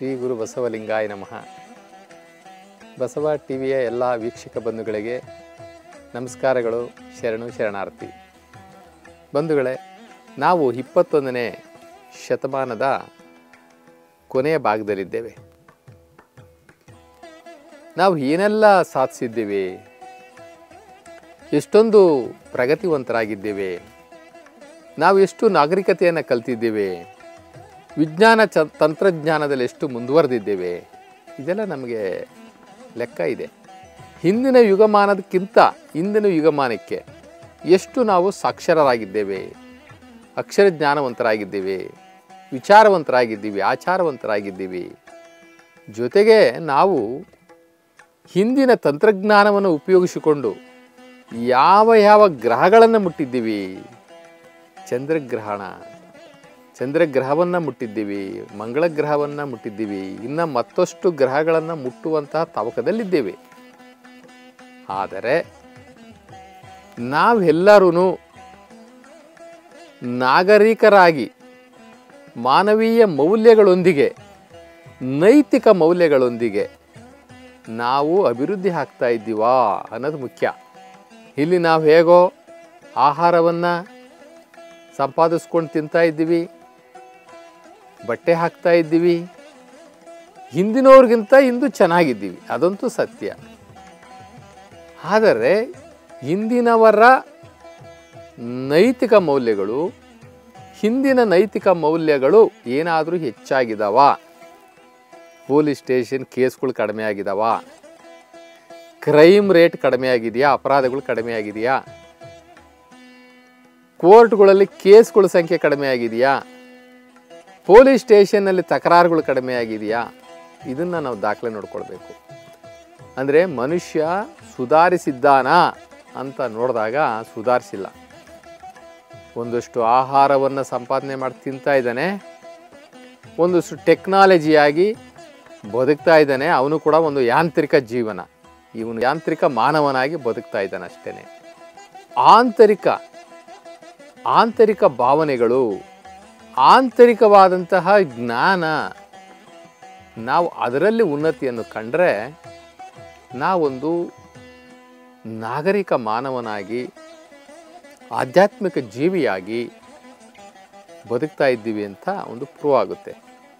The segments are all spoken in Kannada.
ಶ್ರೀ ಗುರು ಬಸವಲಿಂಗಾಯ ನಮಃ ಬಸವ ಟಿವಿಯ ಎಲ್ಲ ವೀಕ್ಷಕ ಬಂಧುಗಳಿಗೆ ನಮಸ್ಕಾರಗಳು ಶರಣು ಶರಣಾರ್ಥಿ ಬಂಧುಗಳೇ ನಾವು ಇಪ್ಪತ್ತೊಂದನೇ ಶತಮಾನದ ಕೊನೆಯ ಭಾಗದಲ್ಲಿದ್ದೇವೆ ನಾವು ಏನೆಲ್ಲ ಸಾಧಿಸಿದ್ದೇವೆ ಎಷ್ಟೊಂದು ಪ್ರಗತಿವಂತರಾಗಿದ್ದೇವೆ ನಾವು ಎಷ್ಟು ನಾಗರಿಕತೆಯನ್ನು ಕಲ್ತಿದ್ದೇವೆ ವಿಜ್ಞಾನ ಚ ತಂತ್ರಜ್ಞಾನದಲ್ಲಿ ಎಷ್ಟು ಮುಂದುವರೆದಿದ್ದೇವೆ ಇದೆಲ್ಲ ನಮಗೆ ಲೆಕ್ಕ ಇದೆ ಹಿಂದಿನ ಯುಗಮಾನದಕ್ಕಿಂತ ಇಂದಿನ ಯುಗಮಾನಕ್ಕೆ ಎಷ್ಟು ನಾವು ಸಾಕ್ಷರರಾಗಿದ್ದೇವೆ ಅಕ್ಷರ ಜ್ಞಾನವಂತರಾಗಿದ್ದೇವೆ ವಿಚಾರವಂತರಾಗಿದ್ದೀವಿ ಆಚಾರವಂತರಾಗಿದ್ದೀವಿ ಜೊತೆಗೆ ನಾವು ಹಿಂದಿನ ತಂತ್ರಜ್ಞಾನವನ್ನು ಉಪಯೋಗಿಸಿಕೊಂಡು ಯಾವ ಯಾವ ಗ್ರಹಗಳನ್ನು ಮುಟ್ಟಿದ್ದೀವಿ ಚಂದ್ರಗ್ರಹಣ ಚಂದ್ರಗ್ರಹವನ್ನು ಮುಟ್ಟಿದ್ದೀವಿ ಮಂಗಳ ಗ್ರಹವನ್ನು ಮುಟ್ಟಿದ್ದೀವಿ ಇನ್ನು ಮತ್ತಷ್ಟು ಗ್ರಹಗಳನ್ನು ಮುಟ್ಟುವಂತಹ ತವಕದಲ್ಲಿದ್ದೇವೆ ಆದರೆ ನಾವೆಲ್ಲರೂ ನಾಗರಿಕರಾಗಿ ಮಾನವೀಯ ಮೌಲ್ಯಗಳೊಂದಿಗೆ ನೈತಿಕ ಮೌಲ್ಯಗಳೊಂದಿಗೆ ನಾವು ಅಭಿವೃದ್ಧಿ ಆಗ್ತಾ ಇದ್ದೀವಾ ಅನ್ನೋದು ಮುಖ್ಯ ಇಲ್ಲಿ ನಾವು ಹೇಗೋ ಆಹಾರವನ್ನು ಸಂಪಾದಿಸ್ಕೊಂಡು ತಿಂತಾ ಇದ್ದೀವಿ ಬಟ್ಟೆ ಹಾಕ್ತಾ ಇದ್ದೀವಿ ಹಿಂದಿನವ್ರಿಗಿಂತ ಇಂದು ಚೆನ್ನಾಗಿದ್ದೀವಿ ಅದಂತೂ ಸತ್ಯ ಆದರೆ ಹಿಂದಿನವರ ನೈತಿಕ ಮೌಲ್ಯಗಳು ಹಿಂದಿನ ನೈತಿಕ ಮೌಲ್ಯಗಳು ಏನಾದರೂ ಹೆಚ್ಚಾಗಿದ್ದಾವ ಪೊಲೀಸ್ ಸ್ಟೇಷನ್ ಕೇಸ್ಗಳು ಕಡಿಮೆ ಆಗಿದಾವ ಕ್ರೈಮ್ ರೇಟ್ ಕಡಿಮೆ ಆಗಿದೆಯಾ ಅಪರಾಧಗಳು ಕಡಿಮೆ ಆಗಿದೆಯಾ ಕೋರ್ಟ್ಗಳಲ್ಲಿ ಕೇಸ್ಗಳ ಸಂಖ್ಯೆ ಕಡಿಮೆ ಆಗಿದೆಯಾ ಪೊಲೀಸ್ ಸ್ಟೇಷನ್ನಲ್ಲಿ ತಕರಾರುಗಳು ಕಡಿಮೆ ಆಗಿದೆಯಾ ಇದನ್ನು ನಾವು ದಾಖಲೆ ನೋಡ್ಕೊಳ್ಬೇಕು ಅಂದರೆ ಮನುಷ್ಯ ಸುಧಾರಿಸಿದ್ದಾನಾ ಅಂತ ನೋಡಿದಾಗ ಸುಧಾರಿಸಿಲ್ಲ ಒಂದಷ್ಟು ಆಹಾರವನ್ನು ಸಂಪಾದನೆ ಮಾಡಿ ತಿಂತಾ ಇದ್ದಾನೆ ಒಂದಷ್ಟು ಟೆಕ್ನಾಲಜಿಯಾಗಿ ಬದುಕ್ತಾ ಇದ್ದಾನೆ ಅವನು ಕೂಡ ಒಂದು ಯಾಂತ್ರಿಕ ಜೀವನ ಇವನು ಯಾಂತ್ರಿಕ ಮಾನವನಾಗಿ ಬದುಕ್ತಾ ಇದ್ದಾನೆ ಅಷ್ಟೇ ಆಂತರಿಕ ಆಂತರಿಕ ಭಾವನೆಗಳು ಆಂತರಿಕವಾದಂತಹ ಜ್ಞಾನ ನಾವು ಅದರಲ್ಲಿ ಉನ್ನತಿಯನ್ನು ಕಂಡ್ರೆ ನಾವೊಂದು ನಾಗರಿಕ ಮಾನವನಾಗಿ ಆಧ್ಯಾತ್ಮಿಕ ಜೀವಿಯಾಗಿ ಬದುಕ್ತಾ ಇದ್ದೀವಿ ಅಂತ ಒಂದು ಪ್ರೂವ್ ಆಗುತ್ತೆ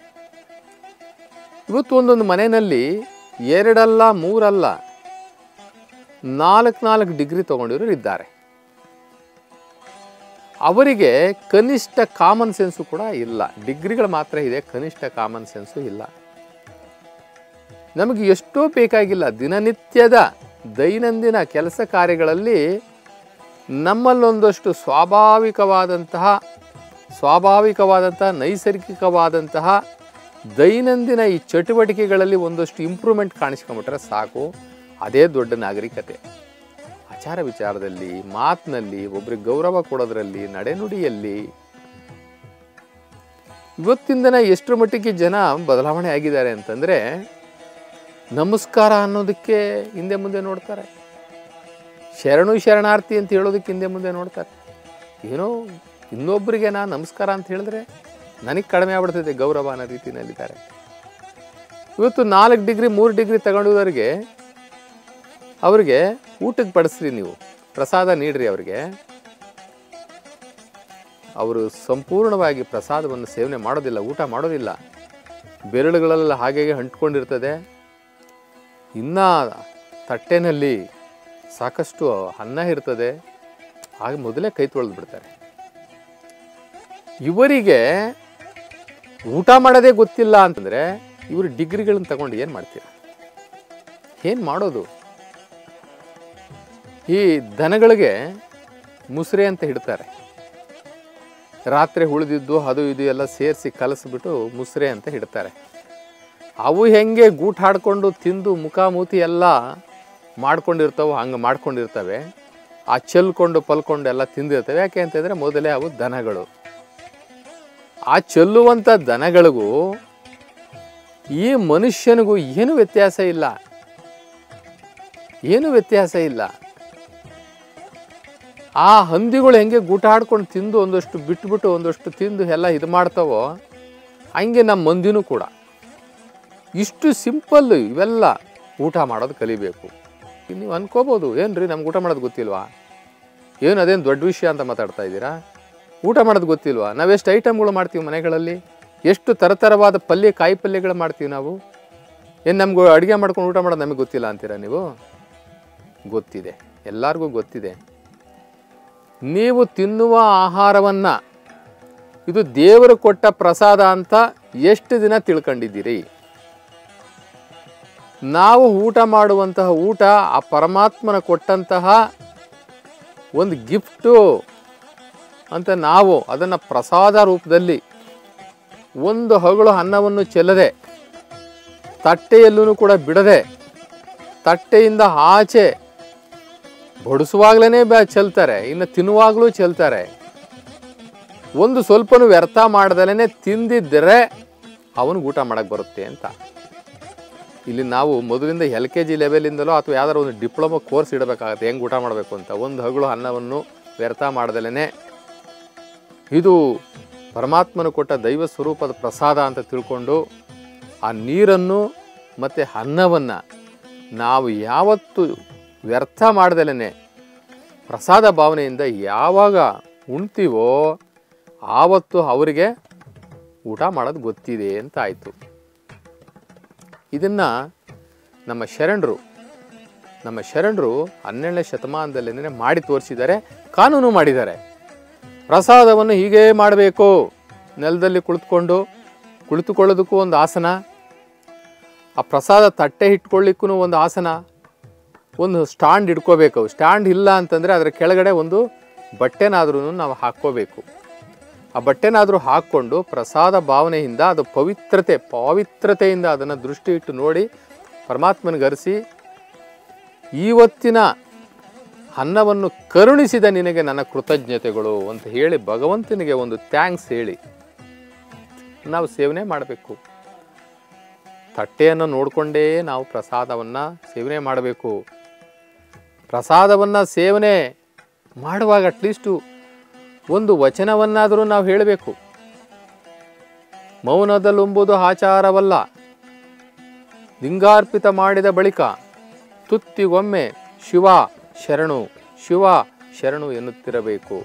ಇವತ್ತು ಒಂದೊಂದು ಮನೆಯಲ್ಲಿ ಎರಡಲ್ಲ ಮೂರಲ್ಲ ನಾಲ್ಕು ನಾಲ್ಕು ಡಿಗ್ರಿ ತಗೊಂಡಿರೋರು ಇದ್ದಾರೆ ಅವರಿಗೆ ಕನಿಷ್ಠ ಕಾಮನ್ ಸೆನ್ಸು ಕೂಡ ಇಲ್ಲ ಡಿಗ್ರಿಗಳು ಮಾತ್ರ ಇದೆ ಕನಿಷ್ಠ ಕಾಮನ್ ಸೆನ್ಸು ಇಲ್ಲ ನಮಗೆ ಎಷ್ಟೋ ಬೇಕಾಗಿಲ್ಲ ದಿನನಿತ್ಯದ ದೈನಂದಿನ ಕೆಲಸ ಕಾರ್ಯಗಳಲ್ಲಿ ನಮ್ಮಲ್ಲೊಂದಷ್ಟು ಸ್ವಾಭಾವಿಕವಾದಂತಹ ಸ್ವಾಭಾವಿಕವಾದಂತಹ ನೈಸರ್ಗಿಕವಾದಂತಹ ದೈನಂದಿನ ಈ ಚಟುವಟಿಕೆಗಳಲ್ಲಿ ಒಂದಷ್ಟು ಇಂಪ್ರೂವ್ಮೆಂಟ್ ಕಾಣಿಸ್ಕೊಂಬಿಟ್ರೆ ಸಾಕು ಅದೇ ದೊಡ್ಡ ನಾಗರಿಕತೆ ಆಚಾರ ವಿಚಾರದಲ್ಲಿ ಮಾತಿನಲ್ಲಿ ಒಬ್ರಿಗೆ ಗೌರವ ಕೊಡೋದ್ರಲ್ಲಿ ನಡೆನುಡಿಯಲ್ಲಿ ಇವತ್ತಿನ ದಿನ ಎಷ್ಟರ ಮಟ್ಟಿಗೆ ಜನ ಬದಲಾವಣೆ ಆಗಿದ್ದಾರೆ ಅಂತಂದರೆ ನಮಸ್ಕಾರ ಅನ್ನೋದಕ್ಕೆ ಹಿಂದೆ ಮುಂದೆ ನೋಡ್ತಾರೆ ಶರಣು ಶರಣಾರ್ಥಿ ಅಂತ ಹೇಳೋದಕ್ಕೆ ಹಿಂದೆ ಮುಂದೆ ನೋಡ್ತಾರೆ ಏನೋ ಇನ್ನೊಬ್ಬರಿಗೆ ನಾನು ನಮಸ್ಕಾರ ಅಂತ ಹೇಳಿದ್ರೆ ನನಗೆ ಕಡಿಮೆ ಆಗ್ಬಿಡ್ತದೆ ಗೌರವ ಅನ್ನೋ ರೀತಿಯಲ್ಲಿದ್ದಾರೆ ಇವತ್ತು ನಾಲ್ಕು ಡಿಗ್ರಿ ಮೂರು ಡಿಗ್ರಿ ತಗೊಂಡಿರೋರಿಗೆ ಅವ್ರಿಗೆ ಊಟಕ್ಕೆ ಬಡಿಸ್ರಿ ನೀವು ಪ್ರಸಾದ ನೀಡ್ರಿ ಅವ್ರಿಗೆ ಅವರು ಸಂಪೂರ್ಣವಾಗಿ ಪ್ರಸಾದವನ್ನು ಸೇವನೆ ಮಾಡೋದಿಲ್ಲ ಊಟ ಮಾಡೋದಿಲ್ಲ ಬೆರಳುಗಳೆಲ್ಲ ಹಾಗೆ ಅಂಟ್ಕೊಂಡಿರ್ತದೆ ಇನ್ನು ತಟ್ಟೆನಲ್ಲಿ ಸಾಕಷ್ಟು ಅನ್ನ ಇರ್ತದೆ ಆಗ ಮೊದಲೇ ಕೈ ತೊಳೆದು ಬಿಡ್ತಾರೆ ಇವರಿಗೆ ಊಟ ಮಾಡೋದೇ ಗೊತ್ತಿಲ್ಲ ಅಂತಂದರೆ ಇವರು ಡಿಗ್ರಿಗಳನ್ನ ತಗೊಂಡು ಏನು ಮಾಡ್ತೀರ ಏನು ಮಾಡೋದು ಈ ದನಗಳಿಗೆ ಮುಸ್ರೆ ಅಂತ ಇಡ್ತಾರೆ ರಾತ್ರಿ ಉಳಿದಿದ್ದು ಅದು ಇದು ಎಲ್ಲ ಸೇರಿಸಿ ಕಲಸಿಬಿಟ್ಟು ಮುಸ್ರೆ ಅಂತ ಇಡ್ತಾರೆ ಅವು ಹೆಂಗೆ ಗೂಟ್ ಹಾಡ್ಕೊಂಡು ತಿಂದು ಮುಖ ಮೂತಿ ಎಲ್ಲ ಮಾಡ್ಕೊಂಡಿರ್ತಾವೆ ಹಂಗೆ ಮಾಡ್ಕೊಂಡಿರ್ತವೆ ಆ ಚೆಲ್ಕೊಂಡು ಪಲ್ಕೊಂಡು ಎಲ್ಲ ತಿಂದಿರ್ತವೆ ಯಾಕೆ ಅಂತಂದರೆ ಮೊದಲೇ ಅವು ದನಗಳು ಆ ಚೆಲ್ಲುವಂಥ ದನಗಳಿಗೂ ಈ ಮನುಷ್ಯನಿಗೂ ಏನು ವ್ಯತ್ಯಾಸ ಇಲ್ಲ ಏನು ವ್ಯತ್ಯಾಸ ಇಲ್ಲ ಆ ಹಂದಿಗಳು ಹೆಂಗೆ ಗೂಟ ಆಡ್ಕೊಂಡು ತಿಂದು ಒಂದಷ್ಟು ಬಿಟ್ಬಿಟ್ಟು ಒಂದಷ್ಟು ತಿಂದು ಎಲ್ಲ ಇದು ಮಾಡ್ತಾವೋ ಹಂಗೆ ನಮ್ಮ ಮಂದಿನೂ ಕೂಡ ಇಷ್ಟು ಸಿಂಪಲ್ ಇವೆಲ್ಲ ಊಟ ಮಾಡೋದು ಕಲಿಬೇಕು ಈಗ ನೀವು ಅನ್ಕೋಬೋದು ಏನು ರೀ ನಮ್ಗೆ ಊಟ ಮಾಡೋದು ಗೊತ್ತಿಲ್ವಾ ಏನು ಅದೇನು ದೊಡ್ಡ ವಿಷಯ ಅಂತ ಮಾತಾಡ್ತಾ ಇದ್ದೀರಾ ಊಟ ಮಾಡೋದು ಗೊತ್ತಿಲ್ವಾ ನಾವೆಷ್ಟು ಐಟಮ್ಗಳು ಮಾಡ್ತೀವಿ ಮನೆಗಳಲ್ಲಿ ಎಷ್ಟು ಥರಥರವಾದ ಪಲ್ಯ ಕಾಯಿ ಪಲ್ಯಗಳು ಮಾಡ್ತೀವಿ ನಾವು ಏನು ನಮ್ಗೆ ಅಡುಗೆ ಮಾಡ್ಕೊಂಡು ಊಟ ಮಾಡೋದು ನಮಗೆ ಗೊತ್ತಿಲ್ಲ ಅಂತೀರಾ ನೀವು ಗೊತ್ತಿದೆ ಎಲ್ಲರಿಗೂ ಗೊತ್ತಿದೆ ನೀವು ತಿನ್ನುವ ಆಹಾರವನ್ನು ಇದು ದೇವರು ಕೊಟ್ಟ ಪ್ರಸಾದ ಅಂತ ಎಷ್ಟು ದಿನ ತಿಳ್ಕೊಂಡಿದ್ದೀರಿ ನಾವು ಊಟ ಮಾಡುವಂತಹ ಊಟ ಆ ಪರಮಾತ್ಮನ ಕೊಟ್ಟಂತಹ ಒಂದು ಗಿಫ್ಟು ಅಂತ ನಾವು ಅದನ್ನು ಪ್ರಸಾದ ರೂಪದಲ್ಲಿ ಒಂದು ಹಗಳು ಅನ್ನವನ್ನು ಚೆಲ್ಲದೆ ತಟ್ಟೆಯಲ್ಲೂ ಕೂಡ ಬಿಡದೆ ತಟ್ಟೆಯಿಂದ ಆಚೆ ಬಡಿಸುವಾಗಲೇ ಬ್ಯಾ ಚೆಲ್ತಾರೆ ಇನ್ನು ತಿನ್ನುವಾಗಲೂ ಚೆಲ್ತಾರೆ ಒಂದು ಸ್ವಲ್ಪನೂ ವ್ಯರ್ಥ ಮಾಡ್ದಲೇ ತಿಂದಿದ್ದರೆ ಅವನಿಗೆ ಊಟ ಮಾಡಕ್ಕೆ ಬರುತ್ತೆ ಅಂತ ಇಲ್ಲಿ ನಾವು ಮೊದಲಿಂದ ಎಲ್ ಕೆ ಜಿ ಲೆವೆಲಿಂದಲೋ ಅಥವಾ ಯಾವ್ದಾದ್ರು ಒಂದು ಡಿಪ್ಲೊಮಾ ಕೋರ್ಸ್ ಇಡಬೇಕಾಗತ್ತೆ ಹೆಂಗೆ ಊಟ ಮಾಡಬೇಕು ಅಂತ ಒಂದು ಹಗಳು ಅನ್ನವನ್ನು ವ್ಯರ್ಥ ಮಾಡ್ದಲೇ ಇದು ಪರಮಾತ್ಮನು ಕೊಟ್ಟ ದೈವ ಸ್ವರೂಪದ ಪ್ರಸಾದ ಅಂತ ತಿಳ್ಕೊಂಡು ಆ ನೀರನ್ನು ಮತ್ತು ಅನ್ನವನ್ನು ನಾವು ಯಾವತ್ತು ವ್ಯರ್ಥ ಮಾಡ್ದಲೇ ಪ್ರಸಾದ ಭಾವನೆಯಿಂದ ಯಾವಾಗ ಉಣ್ತೀವೋ ಆವತ್ತು ಅವರಿಗೆ ಊಟ ಮಾಡೋದು ಗೊತ್ತಿದೆ ಅಂತ ಆಯಿತು ಇದನ್ನು ನಮ್ಮ ಶರಣರು ನಮ್ಮ ಶರಣರು ಹನ್ನೆರಡನೇ ಶತಮಾನದಲ್ಲೇನೆ ಮಾಡಿ ತೋರಿಸಿದ್ದಾರೆ ಕಾನೂನು ಮಾಡಿದ್ದಾರೆ ಪ್ರಸಾದವನ್ನು ಹೀಗೇ ಮಾಡಬೇಕು ನೆಲದಲ್ಲಿ ಕುಳಿತುಕೊಂಡು ಕುಳಿತುಕೊಳ್ಳೋದಕ್ಕೂ ಒಂದು ಆಸನ ಆ ಪ್ರಸಾದ ತಟ್ಟೆ ಇಟ್ಕೊಳ್ಳಿಕ್ಕೂ ಒಂದು ಆಸನ ಒಂದು ಸ್ಟ್ಯಾಂಡ್ ಇಟ್ಕೋಬೇಕು ಸ್ಟ್ಯಾಂಡ್ ಇಲ್ಲ ಅಂತಂದರೆ ಅದರ ಕೆಳಗಡೆ ಒಂದು ಬಟ್ಟೆನಾದ್ರೂ ನಾವು ಹಾಕ್ಕೋಬೇಕು ಆ ಬಟ್ಟೆನಾದರೂ ಹಾಕ್ಕೊಂಡು ಪ್ರಸಾದ ಭಾವನೆಯಿಂದ ಅದು ಪವಿತ್ರತೆ ಪವಿತ್ರತೆಯಿಂದ ಅದನ್ನು ದೃಷ್ಟಿ ಇಟ್ಟು ನೋಡಿ ಪರಮಾತ್ಮನಿಗೆ ಅರಿಸಿ ಇವತ್ತಿನ ಅನ್ನವನ್ನು ಕರುಣಿಸಿದ ನಿನಗೆ ನನ್ನ ಕೃತಜ್ಞತೆಗಳು ಅಂತ ಹೇಳಿ ಭಗವಂತನಿಗೆ ಒಂದು ಥ್ಯಾಂಕ್ಸ್ ಹೇಳಿ ನಾವು ಸೇವನೆ ಮಾಡಬೇಕು ತಟ್ಟೆಯನ್ನು ನೋಡಿಕೊಂಡೇ ನಾವು ಪ್ರಸಾದವನ್ನು ಸೇವನೆ ಮಾಡಬೇಕು ಪ್ರಸಾದವನ್ನು ಸೇವನೆ ಮಾಡುವಾಗ ಅಟ್ಲೀಸ್ಟು ಒಂದು ವಚನವನ್ನಾದರೂ ನಾವು ಹೇಳಬೇಕು ಮೌನದಲ್ಲುಂಬುದು ಆಚಾರವಲ್ಲ ಲಿಂಗಾರ್ಪಿತ ಮಾಡಿದ ಬಳಿಕ ತುತ್ತಿಗೊಮ್ಮೆ ಶಿವ ಶರಣು ಶಿವ ಶರಣು ಎನ್ನುತ್ತಿರಬೇಕು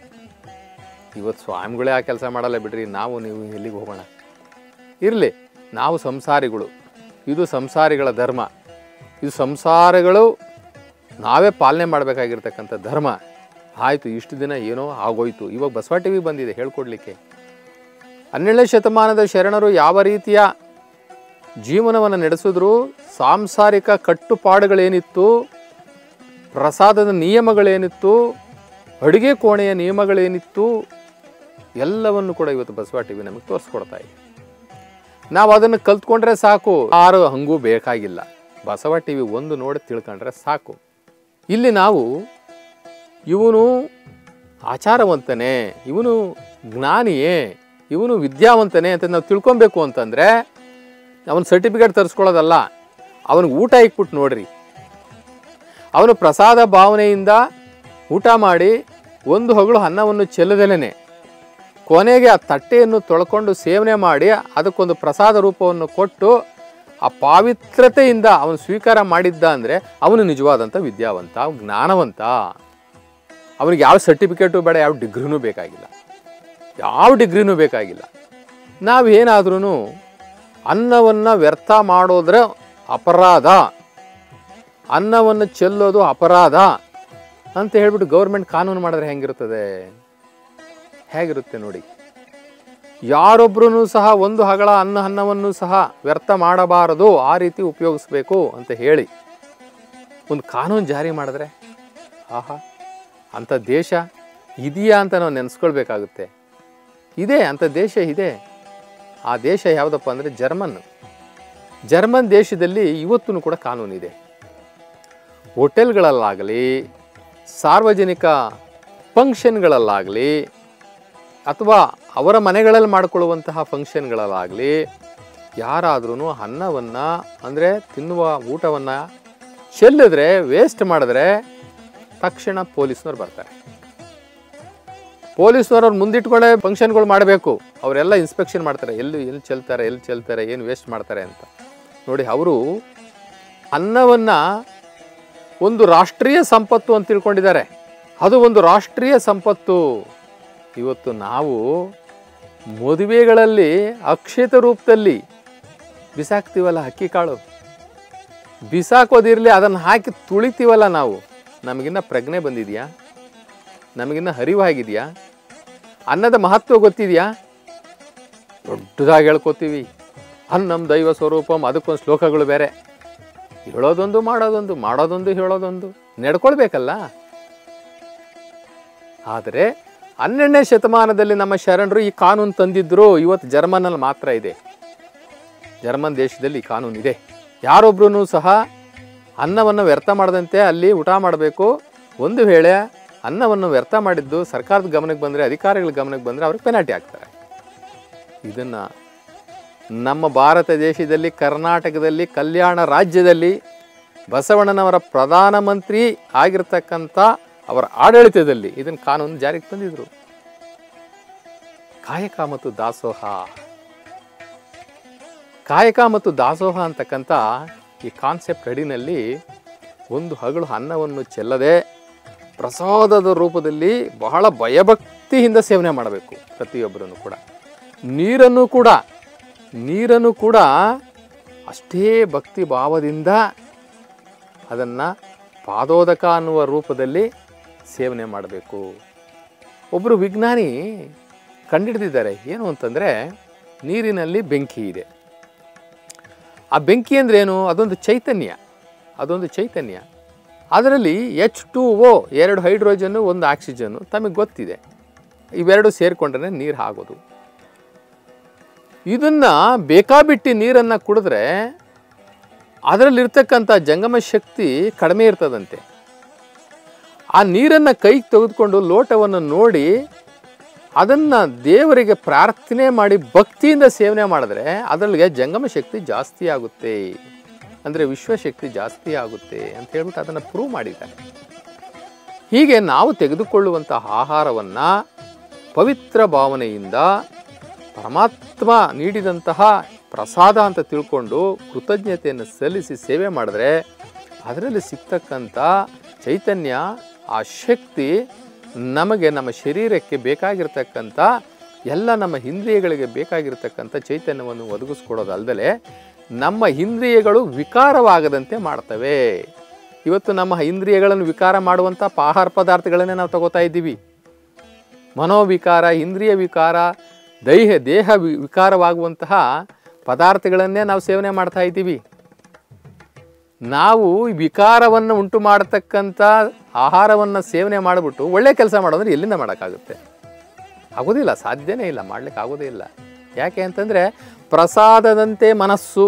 ಇವತ್ತು ಸ್ವಾಮಿಗಳೇ ಆ ಕೆಲಸ ಮಾಡಲ್ಲ ಬಿಡ್ರಿ ನಾವು ನೀವು ಎಲ್ಲಿಗೆ ಹೋಗೋಣ ಇರಲಿ ನಾವು ಸಂಸಾರಿಗಳು ಇದು ಸಂಸಾರಿಗಳ ಧರ್ಮ ಇದು ಸಂಸಾರಗಳು ನಾವೇ ಪಾಲನೆ ಮಾಡಬೇಕಾಗಿರ್ತಕ್ಕಂಥ ಧರ್ಮ ಆಯಿತು ಇಷ್ಟು ದಿನ ಏನೋ ಆಗೋಯ್ತು ಇವಾಗ ಬಸವ ಟಿ ವಿ ಬಂದಿದೆ ಹೇಳ್ಕೊಡ್ಲಿಕ್ಕೆ ಹನ್ನೆರಡನೇ ಶತಮಾನದ ಶರಣರು ಯಾವ ರೀತಿಯ ಜೀವನವನ್ನು ನಡೆಸಿದ್ರು ಸಾಂಸಾರಿಕ ಕಟ್ಟುಪಾಡುಗಳೇನಿತ್ತು ಪ್ರಸಾದದ ನಿಯಮಗಳೇನಿತ್ತು ಅಡುಗೆ ಕೋಣೆಯ ನಿಯಮಗಳೇನಿತ್ತು ಎಲ್ಲವನ್ನು ಕೂಡ ಇವತ್ತು ಬಸವ ಟಿ ವಿ ನಮಗೆ ತೋರಿಸ್ಕೊಡ್ತಾ ಇದೆ ನಾವು ಅದನ್ನು ಕಲ್ತ್ಕೊಂಡ್ರೆ ಸಾಕು ಯಾರು ಹಂಗೂ ಬೇಕಾಗಿಲ್ಲ ಬಸವ ಟಿ ವಿ ಒಂದು ನೋಡಿ ತಿಳ್ಕೊಂಡ್ರೆ ಸಾಕು ಇಲ್ಲಿ ನಾವು ಇವನು ಆಚಾರವಂತನೇ ಇವನು ಜ್ಞಾನಿಯೇ ಇವನು ವಿದ್ಯಾವಂತನೇ ಅಂತ ನಾವು ತಿಳ್ಕೊಬೇಕು ಅಂತಂದರೆ ಅವನ ಸರ್ಟಿಫಿಕೇಟ್ ತರಿಸ್ಕೊಳ್ಳೋದಲ್ಲ ಅವನಿಗೆ ಊಟ ಇಕ್ಬಿಟ್ಟು ನೋಡ್ರಿ ಅವನು ಪ್ರಸಾದ ಭಾವನೆಯಿಂದ ಊಟ ಮಾಡಿ ಒಂದು ಹಗಳು ಅನ್ನವನ್ನು ಚೆಲ್ಲದಲೇ ಕೊನೆಗೆ ಆ ತಟ್ಟೆಯನ್ನು ತೊಳ್ಕೊಂಡು ಸೇವನೆ ಮಾಡಿ ಅದಕ್ಕೊಂದು ಪ್ರಸಾದ ರೂಪವನ್ನು ಕೊಟ್ಟು ಆ ಪಾವಿತ್ರತೆಯಿಂದ ಅವನು ಸ್ವೀಕಾರ ಮಾಡಿದ್ದ ಅಂದರೆ ಅವನು ನಿಜವಾದಂಥ ವಿದ್ಯಾವಂತ ಜ್ಞಾನವಂತ ಅವನಿಗೆ ಯಾವ ಸರ್ಟಿಫಿಕೇಟು ಬೇಡ ಯಾವ ಡಿಗ್ರಿನೂ ಬೇಕಾಗಿಲ್ಲ ಯಾವ ಡಿಗ್ರಿನೂ ಬೇಕಾಗಿಲ್ಲ ನಾವೇನಾದ್ರೂ ಅನ್ನವನ್ನು ವ್ಯರ್ಥ ಮಾಡೋದ್ರೆ ಅಪರಾಧ ಅನ್ನವನ್ನು ಚೆಲ್ಲೋದು ಅಪರಾಧ ಅಂತ ಹೇಳ್ಬಿಟ್ಟು ಗೌರ್ಮೆಂಟ್ ಕಾನೂನು ಮಾಡಿದ್ರೆ ಹೆಂಗಿರ್ತದೆ ಹೇಗಿರುತ್ತೆ ನೋಡಿ ಯಾರೊಬ್ಬರೂ ಸಹ ಒಂದು ಹಗಳ ಅನ್ನ ಅನ್ನವನ್ನು ಸಹ ವ್ಯರ್ಥ ಮಾಡಬಾರದು ಆ ರೀತಿ ಉಪಯೋಗಿಸ್ಬೇಕು ಅಂತ ಹೇಳಿ ಒಂದು ಕಾನೂನು ಜಾರಿ ಮಾಡಿದ್ರೆ ಆಹಾ ಅಂಥ ದೇಶ ಇದೆಯಾ ಅಂತ ನಾವು ನೆನೆಸ್ಕೊಳ್ಬೇಕಾಗುತ್ತೆ ಇದೆ ಅಂಥ ದೇಶ ಇದೆ ಆ ದೇಶ ಯಾವುದಪ್ಪ ಅಂದರೆ ಜರ್ಮನ್ ಜರ್ಮನ್ ದೇಶದಲ್ಲಿ ಇವತ್ತೂ ಕೂಡ ಕಾನೂನಿದೆ ಹೋಟೆಲ್ಗಳಲ್ಲಾಗಲಿ ಸಾರ್ವಜನಿಕ ಫಂಕ್ಷನ್ಗಳಲ್ಲಾಗಲಿ ಅಥವಾ ಅವರ ಮನೆಗಳಲ್ಲಿ ಮಾಡಿಕೊಳ್ಳುವಂತಹ ಫಂಕ್ಷನ್ಗಳಲ್ಲಾಗಲಿ ಯಾರಾದ್ರೂ ಅನ್ನವನ್ನು ಅಂದರೆ ತಿನ್ನುವ ಊಟವನ್ನು ಚೆಲ್ಲಿದ್ರೆ ವೇಸ್ಟ್ ಮಾಡಿದ್ರೆ ತಕ್ಷಣ ಪೊಲೀಸ್ನವ್ರು ಬರ್ತಾರೆ ಪೊಲೀಸ್ನವ್ರು ಅವ್ರು ಮುಂದಿಟ್ಕೊಂಡೇ ಫಂಕ್ಷನ್ಗಳು ಮಾಡಬೇಕು ಅವರೆಲ್ಲ ಇನ್ಸ್ಪೆಕ್ಷನ್ ಮಾಡ್ತಾರೆ ಎಲ್ಲಿ ಎಲ್ಲಿ ಚೆಲ್ತಾರೆ ಎಲ್ಲಿ ಚೆಲ್ತಾರೆ ಏನು ವೇಸ್ಟ್ ಮಾಡ್ತಾರೆ ಅಂತ ನೋಡಿ ಅವರು ಅನ್ನವನ್ನು ಒಂದು ರಾಷ್ಟ್ರೀಯ ಸಂಪತ್ತು ಅಂತ ತಿಳ್ಕೊಂಡಿದ್ದಾರೆ ಅದು ಒಂದು ರಾಷ್ಟ್ರೀಯ ಸಂಪತ್ತು ಇವತ್ತು ನಾವು ಮದುವೆಗಳಲ್ಲಿ ಅಕ್ಷಿತ ರೂಪದಲ್ಲಿ ಬಿಸಾಕ್ತೀವಲ್ಲ ಅಕ್ಕಿ ಕಾಳು ಬಿಸಾಕೋದಿರಲಿ ಅದನ್ನು ಹಾಕಿ ತುಳಿತೀವಲ್ಲ ನಾವು ನಮಗಿನ್ನ ಪ್ರಜ್ಞೆ ಬಂದಿದೆಯಾ ನಮಗಿನ್ನ ಹರಿವಾಗಿದೆಯಾ ಅನ್ನದ ಮಹತ್ವ ಗೊತ್ತಿದೆಯಾ ದೊಡ್ಡದಾಗಿ ಹೇಳ್ಕೊತೀವಿ ಅನ್ನಂ ದೈವ ಸ್ವರೂಪಂ ಅದಕ್ಕೊಂದು ಶ್ಲೋಕಗಳು ಬೇರೆ ಹೇಳೋದೊಂದು ಮಾಡೋದೊಂದು ಮಾಡೋದೊಂದು ಹೇಳೋದೊಂದು ನಡ್ಕೊಳ್ಬೇಕಲ್ಲ ಆದರೆ ಹನ್ನೆರಡನೇ ಶತಮಾನದಲ್ಲಿ ನಮ್ಮ ಶರಣರು ಈ ಕಾನೂನು ತಂದಿದ್ರು ಇವತ್ತು ಜರ್ಮನಲ್ಲಿ ಮಾತ್ರ ಇದೆ ಜರ್ಮನ್ ದೇಶದಲ್ಲಿ ಈ ಕಾನೂನು ಇದೆ ಯಾರೊಬ್ರು ಸಹ ಅನ್ನವನ್ನು ವ್ಯರ್ಥ ಮಾಡದಂತೆ ಅಲ್ಲಿ ಊಟ ಮಾಡಬೇಕು ಒಂದು ವೇಳೆ ಅನ್ನವನ್ನು ವ್ಯರ್ಥ ಮಾಡಿದ್ದು ಸರ್ಕಾರದ ಗಮನಕ್ಕೆ ಬಂದರೆ ಅಧಿಕಾರಿಗಳ ಗಮನಕ್ಕೆ ಬಂದರೆ ಅವ್ರಿಗೆ ಪೆನಾಲ್ಟಿ ಹಾಕ್ತಾರೆ ಇದನ್ನು ನಮ್ಮ ಭಾರತ ದೇಶದಲ್ಲಿ ಕರ್ನಾಟಕದಲ್ಲಿ ಕಲ್ಯಾಣ ರಾಜ್ಯದಲ್ಲಿ ಬಸವಣ್ಣನವರ ಪ್ರಧಾನಮಂತ್ರಿ ಆಗಿರ್ತಕ್ಕಂಥ ಅವರ ಆಡಳಿತದಲ್ಲಿ ಇದನ್ನು ಕಾನೂನು ಜಾರಿಗೆ ತಂದಿದ್ರು ಕಾಯಕ ಮತ್ತು ದಾಸೋಹ ಕಾಯಕ ಮತ್ತು ದಾಸೋಹ ಅಂತಕ್ಕಂಥ ಈ ಕಾನ್ಸೆಪ್ಟ್ ಅಡಿನಲ್ಲಿ ಒಂದು ಹಗಳು ಅನ್ನವನ್ನು ಚೆಲ್ಲದೆ ಪ್ರಸಾದದ ರೂಪದಲ್ಲಿ ಬಹಳ ಭಯಭಕ್ತಿಯಿಂದ ಸೇವನೆ ಮಾಡಬೇಕು ಪ್ರತಿಯೊಬ್ಬರನ್ನು ಕೂಡ ನೀರನ್ನು ಕೂಡ ನೀರನ್ನು ಕೂಡ ಅಷ್ಟೇ ಭಕ್ತಿ ಭಾವದಿಂದ ಅದನ್ನು ಪಾದೋದಕ ಅನ್ನುವ ರೂಪದಲ್ಲಿ ಸೇವನೆ ಮಾಡಬೇಕು ಒಬ್ಬರು ವಿಜ್ಞಾನಿ ಕಂಡಿಡ್ದಿದ್ದಾರೆ ಏನು ಅಂತಂದರೆ ನೀರಿನಲ್ಲಿ ಬೆಂಕಿ ಇದೆ ಆ ಬೆಂಕಿ ಅಂದ್ರೆ ಏನು ಅದೊಂದು ಚೈತನ್ಯ ಅದೊಂದು ಚೈತನ್ಯ ಅದರಲ್ಲಿ ಎಚ್ ಟು ಓ ಎರಡು ಹೈಡ್ರೋಜನ್ನು ಒಂದು ಆಕ್ಸಿಜನ್ನು ತಮಗೆ ಗೊತ್ತಿದೆ ಇವೆರಡು ಸೇರಿಕೊಂಡ್ರೆ ನೀರು ಆಗೋದು ಇದನ್ನು ಬೇಕಾಬಿಟ್ಟು ನೀರನ್ನು ಕುಡಿದ್ರೆ ಅದರಲ್ಲಿರ್ತಕ್ಕಂಥ ಜಂಗಮ ಶಕ್ತಿ ಕಡಿಮೆ ಇರ್ತದಂತೆ ಆ ನೀರನ್ನು ಕೈಗೆ ತೆಗೆದುಕೊಂಡು ಲೋಟವನ್ನು ನೋಡಿ ಅದನ್ನು ದೇವರಿಗೆ ಪ್ರಾರ್ಥನೆ ಮಾಡಿ ಭಕ್ತಿಯಿಂದ ಸೇವನೆ ಮಾಡಿದ್ರೆ ಅದರಲ್ಲಿಗೆ ಜಂಗಮ ಶಕ್ತಿ ಜಾಸ್ತಿ ಆಗುತ್ತೆ ಅಂದರೆ ವಿಶ್ವಶಕ್ತಿ ಜಾಸ್ತಿ ಆಗುತ್ತೆ ಅಂತ ಹೇಳ್ಬಿಟ್ಟು ಅದನ್ನು ಪ್ರೂವ್ ಮಾಡಿದ್ದಾರೆ ಹೀಗೆ ನಾವು ತೆಗೆದುಕೊಳ್ಳುವಂತಹ ಆಹಾರವನ್ನು ಪವಿತ್ರ ಭಾವನೆಯಿಂದ ಪರಮಾತ್ಮ ನೀಡಿದಂತಹ ಪ್ರಸಾದ ಅಂತ ತಿಳ್ಕೊಂಡು ಕೃತಜ್ಞತೆಯನ್ನು ಸಲ್ಲಿಸಿ ಸೇವೆ ಮಾಡಿದ್ರೆ ಅದರಲ್ಲಿ ಸಿಗ್ತಕ್ಕಂಥ ಚೈತನ್ಯ ಆ ಶಕ್ತಿ ನಮಗೆ ನಮ್ಮ ಶರೀರಕ್ಕೆ ಬೇಕಾಗಿರ್ತಕ್ಕಂಥ ಎಲ್ಲ ನಮ್ಮ ಇಂದ್ರಿಯಗಳಿಗೆ ಬೇಕಾಗಿರ್ತಕ್ಕಂಥ ಚೈತನ್ಯವನ್ನು ಒದಗಿಸ್ಕೊಡೋದಲ್ದಲೆ ನಮ್ಮ ಇಂದ್ರಿಯಗಳು ವಿಕಾರವಾಗದಂತೆ ಮಾಡ್ತವೆ ಇವತ್ತು ನಮ್ಮ ಇಂದ್ರಿಯಗಳನ್ನು ವಿಕಾರ ಮಾಡುವಂಥ ಆಹಾರ ಪದಾರ್ಥಗಳನ್ನೇ ನಾವು ತಗೋತಾ ಇದ್ದೀವಿ ಮನೋವಿಕಾರ ಇಂದ್ರಿಯ ವಿಕಾರ ದೈಹ ದೇಹ ವಿ- ವಿಕಾರವಾಗುವಂತಹ ಪದಾರ್ಥಗಳನ್ನೇ ನಾವು ಸೇವನೆ ಮಾಡ್ತಾ ಇದ್ದೀವಿ ನಾವು ಈ ವಿಕಾರವನ್ನು ಉಂಟು ಮಾಡತಕ್ಕಂಥ ಆಹಾರವನ್ನು ಸೇವನೆ ಮಾಡಿಬಿಟ್ಟು ಒಳ್ಳೆ ಕೆಲಸ ಮಾಡೋದ್ರೆ ಎಲ್ಲಿಂದ ಮಾಡೋಕ್ಕಾಗುತ್ತೆ ಆಗೋದಿಲ್ಲ ಸಾಧ್ಯನೇ ಇಲ್ಲ ಮಾಡ್ಲಿಕ್ಕೆ ಆಗೋದೇ ಇಲ್ಲ ಯಾಕೆ ಅಂತಂದರೆ ಪ್ರಸಾದದಂತೆ ಮನಸ್ಸು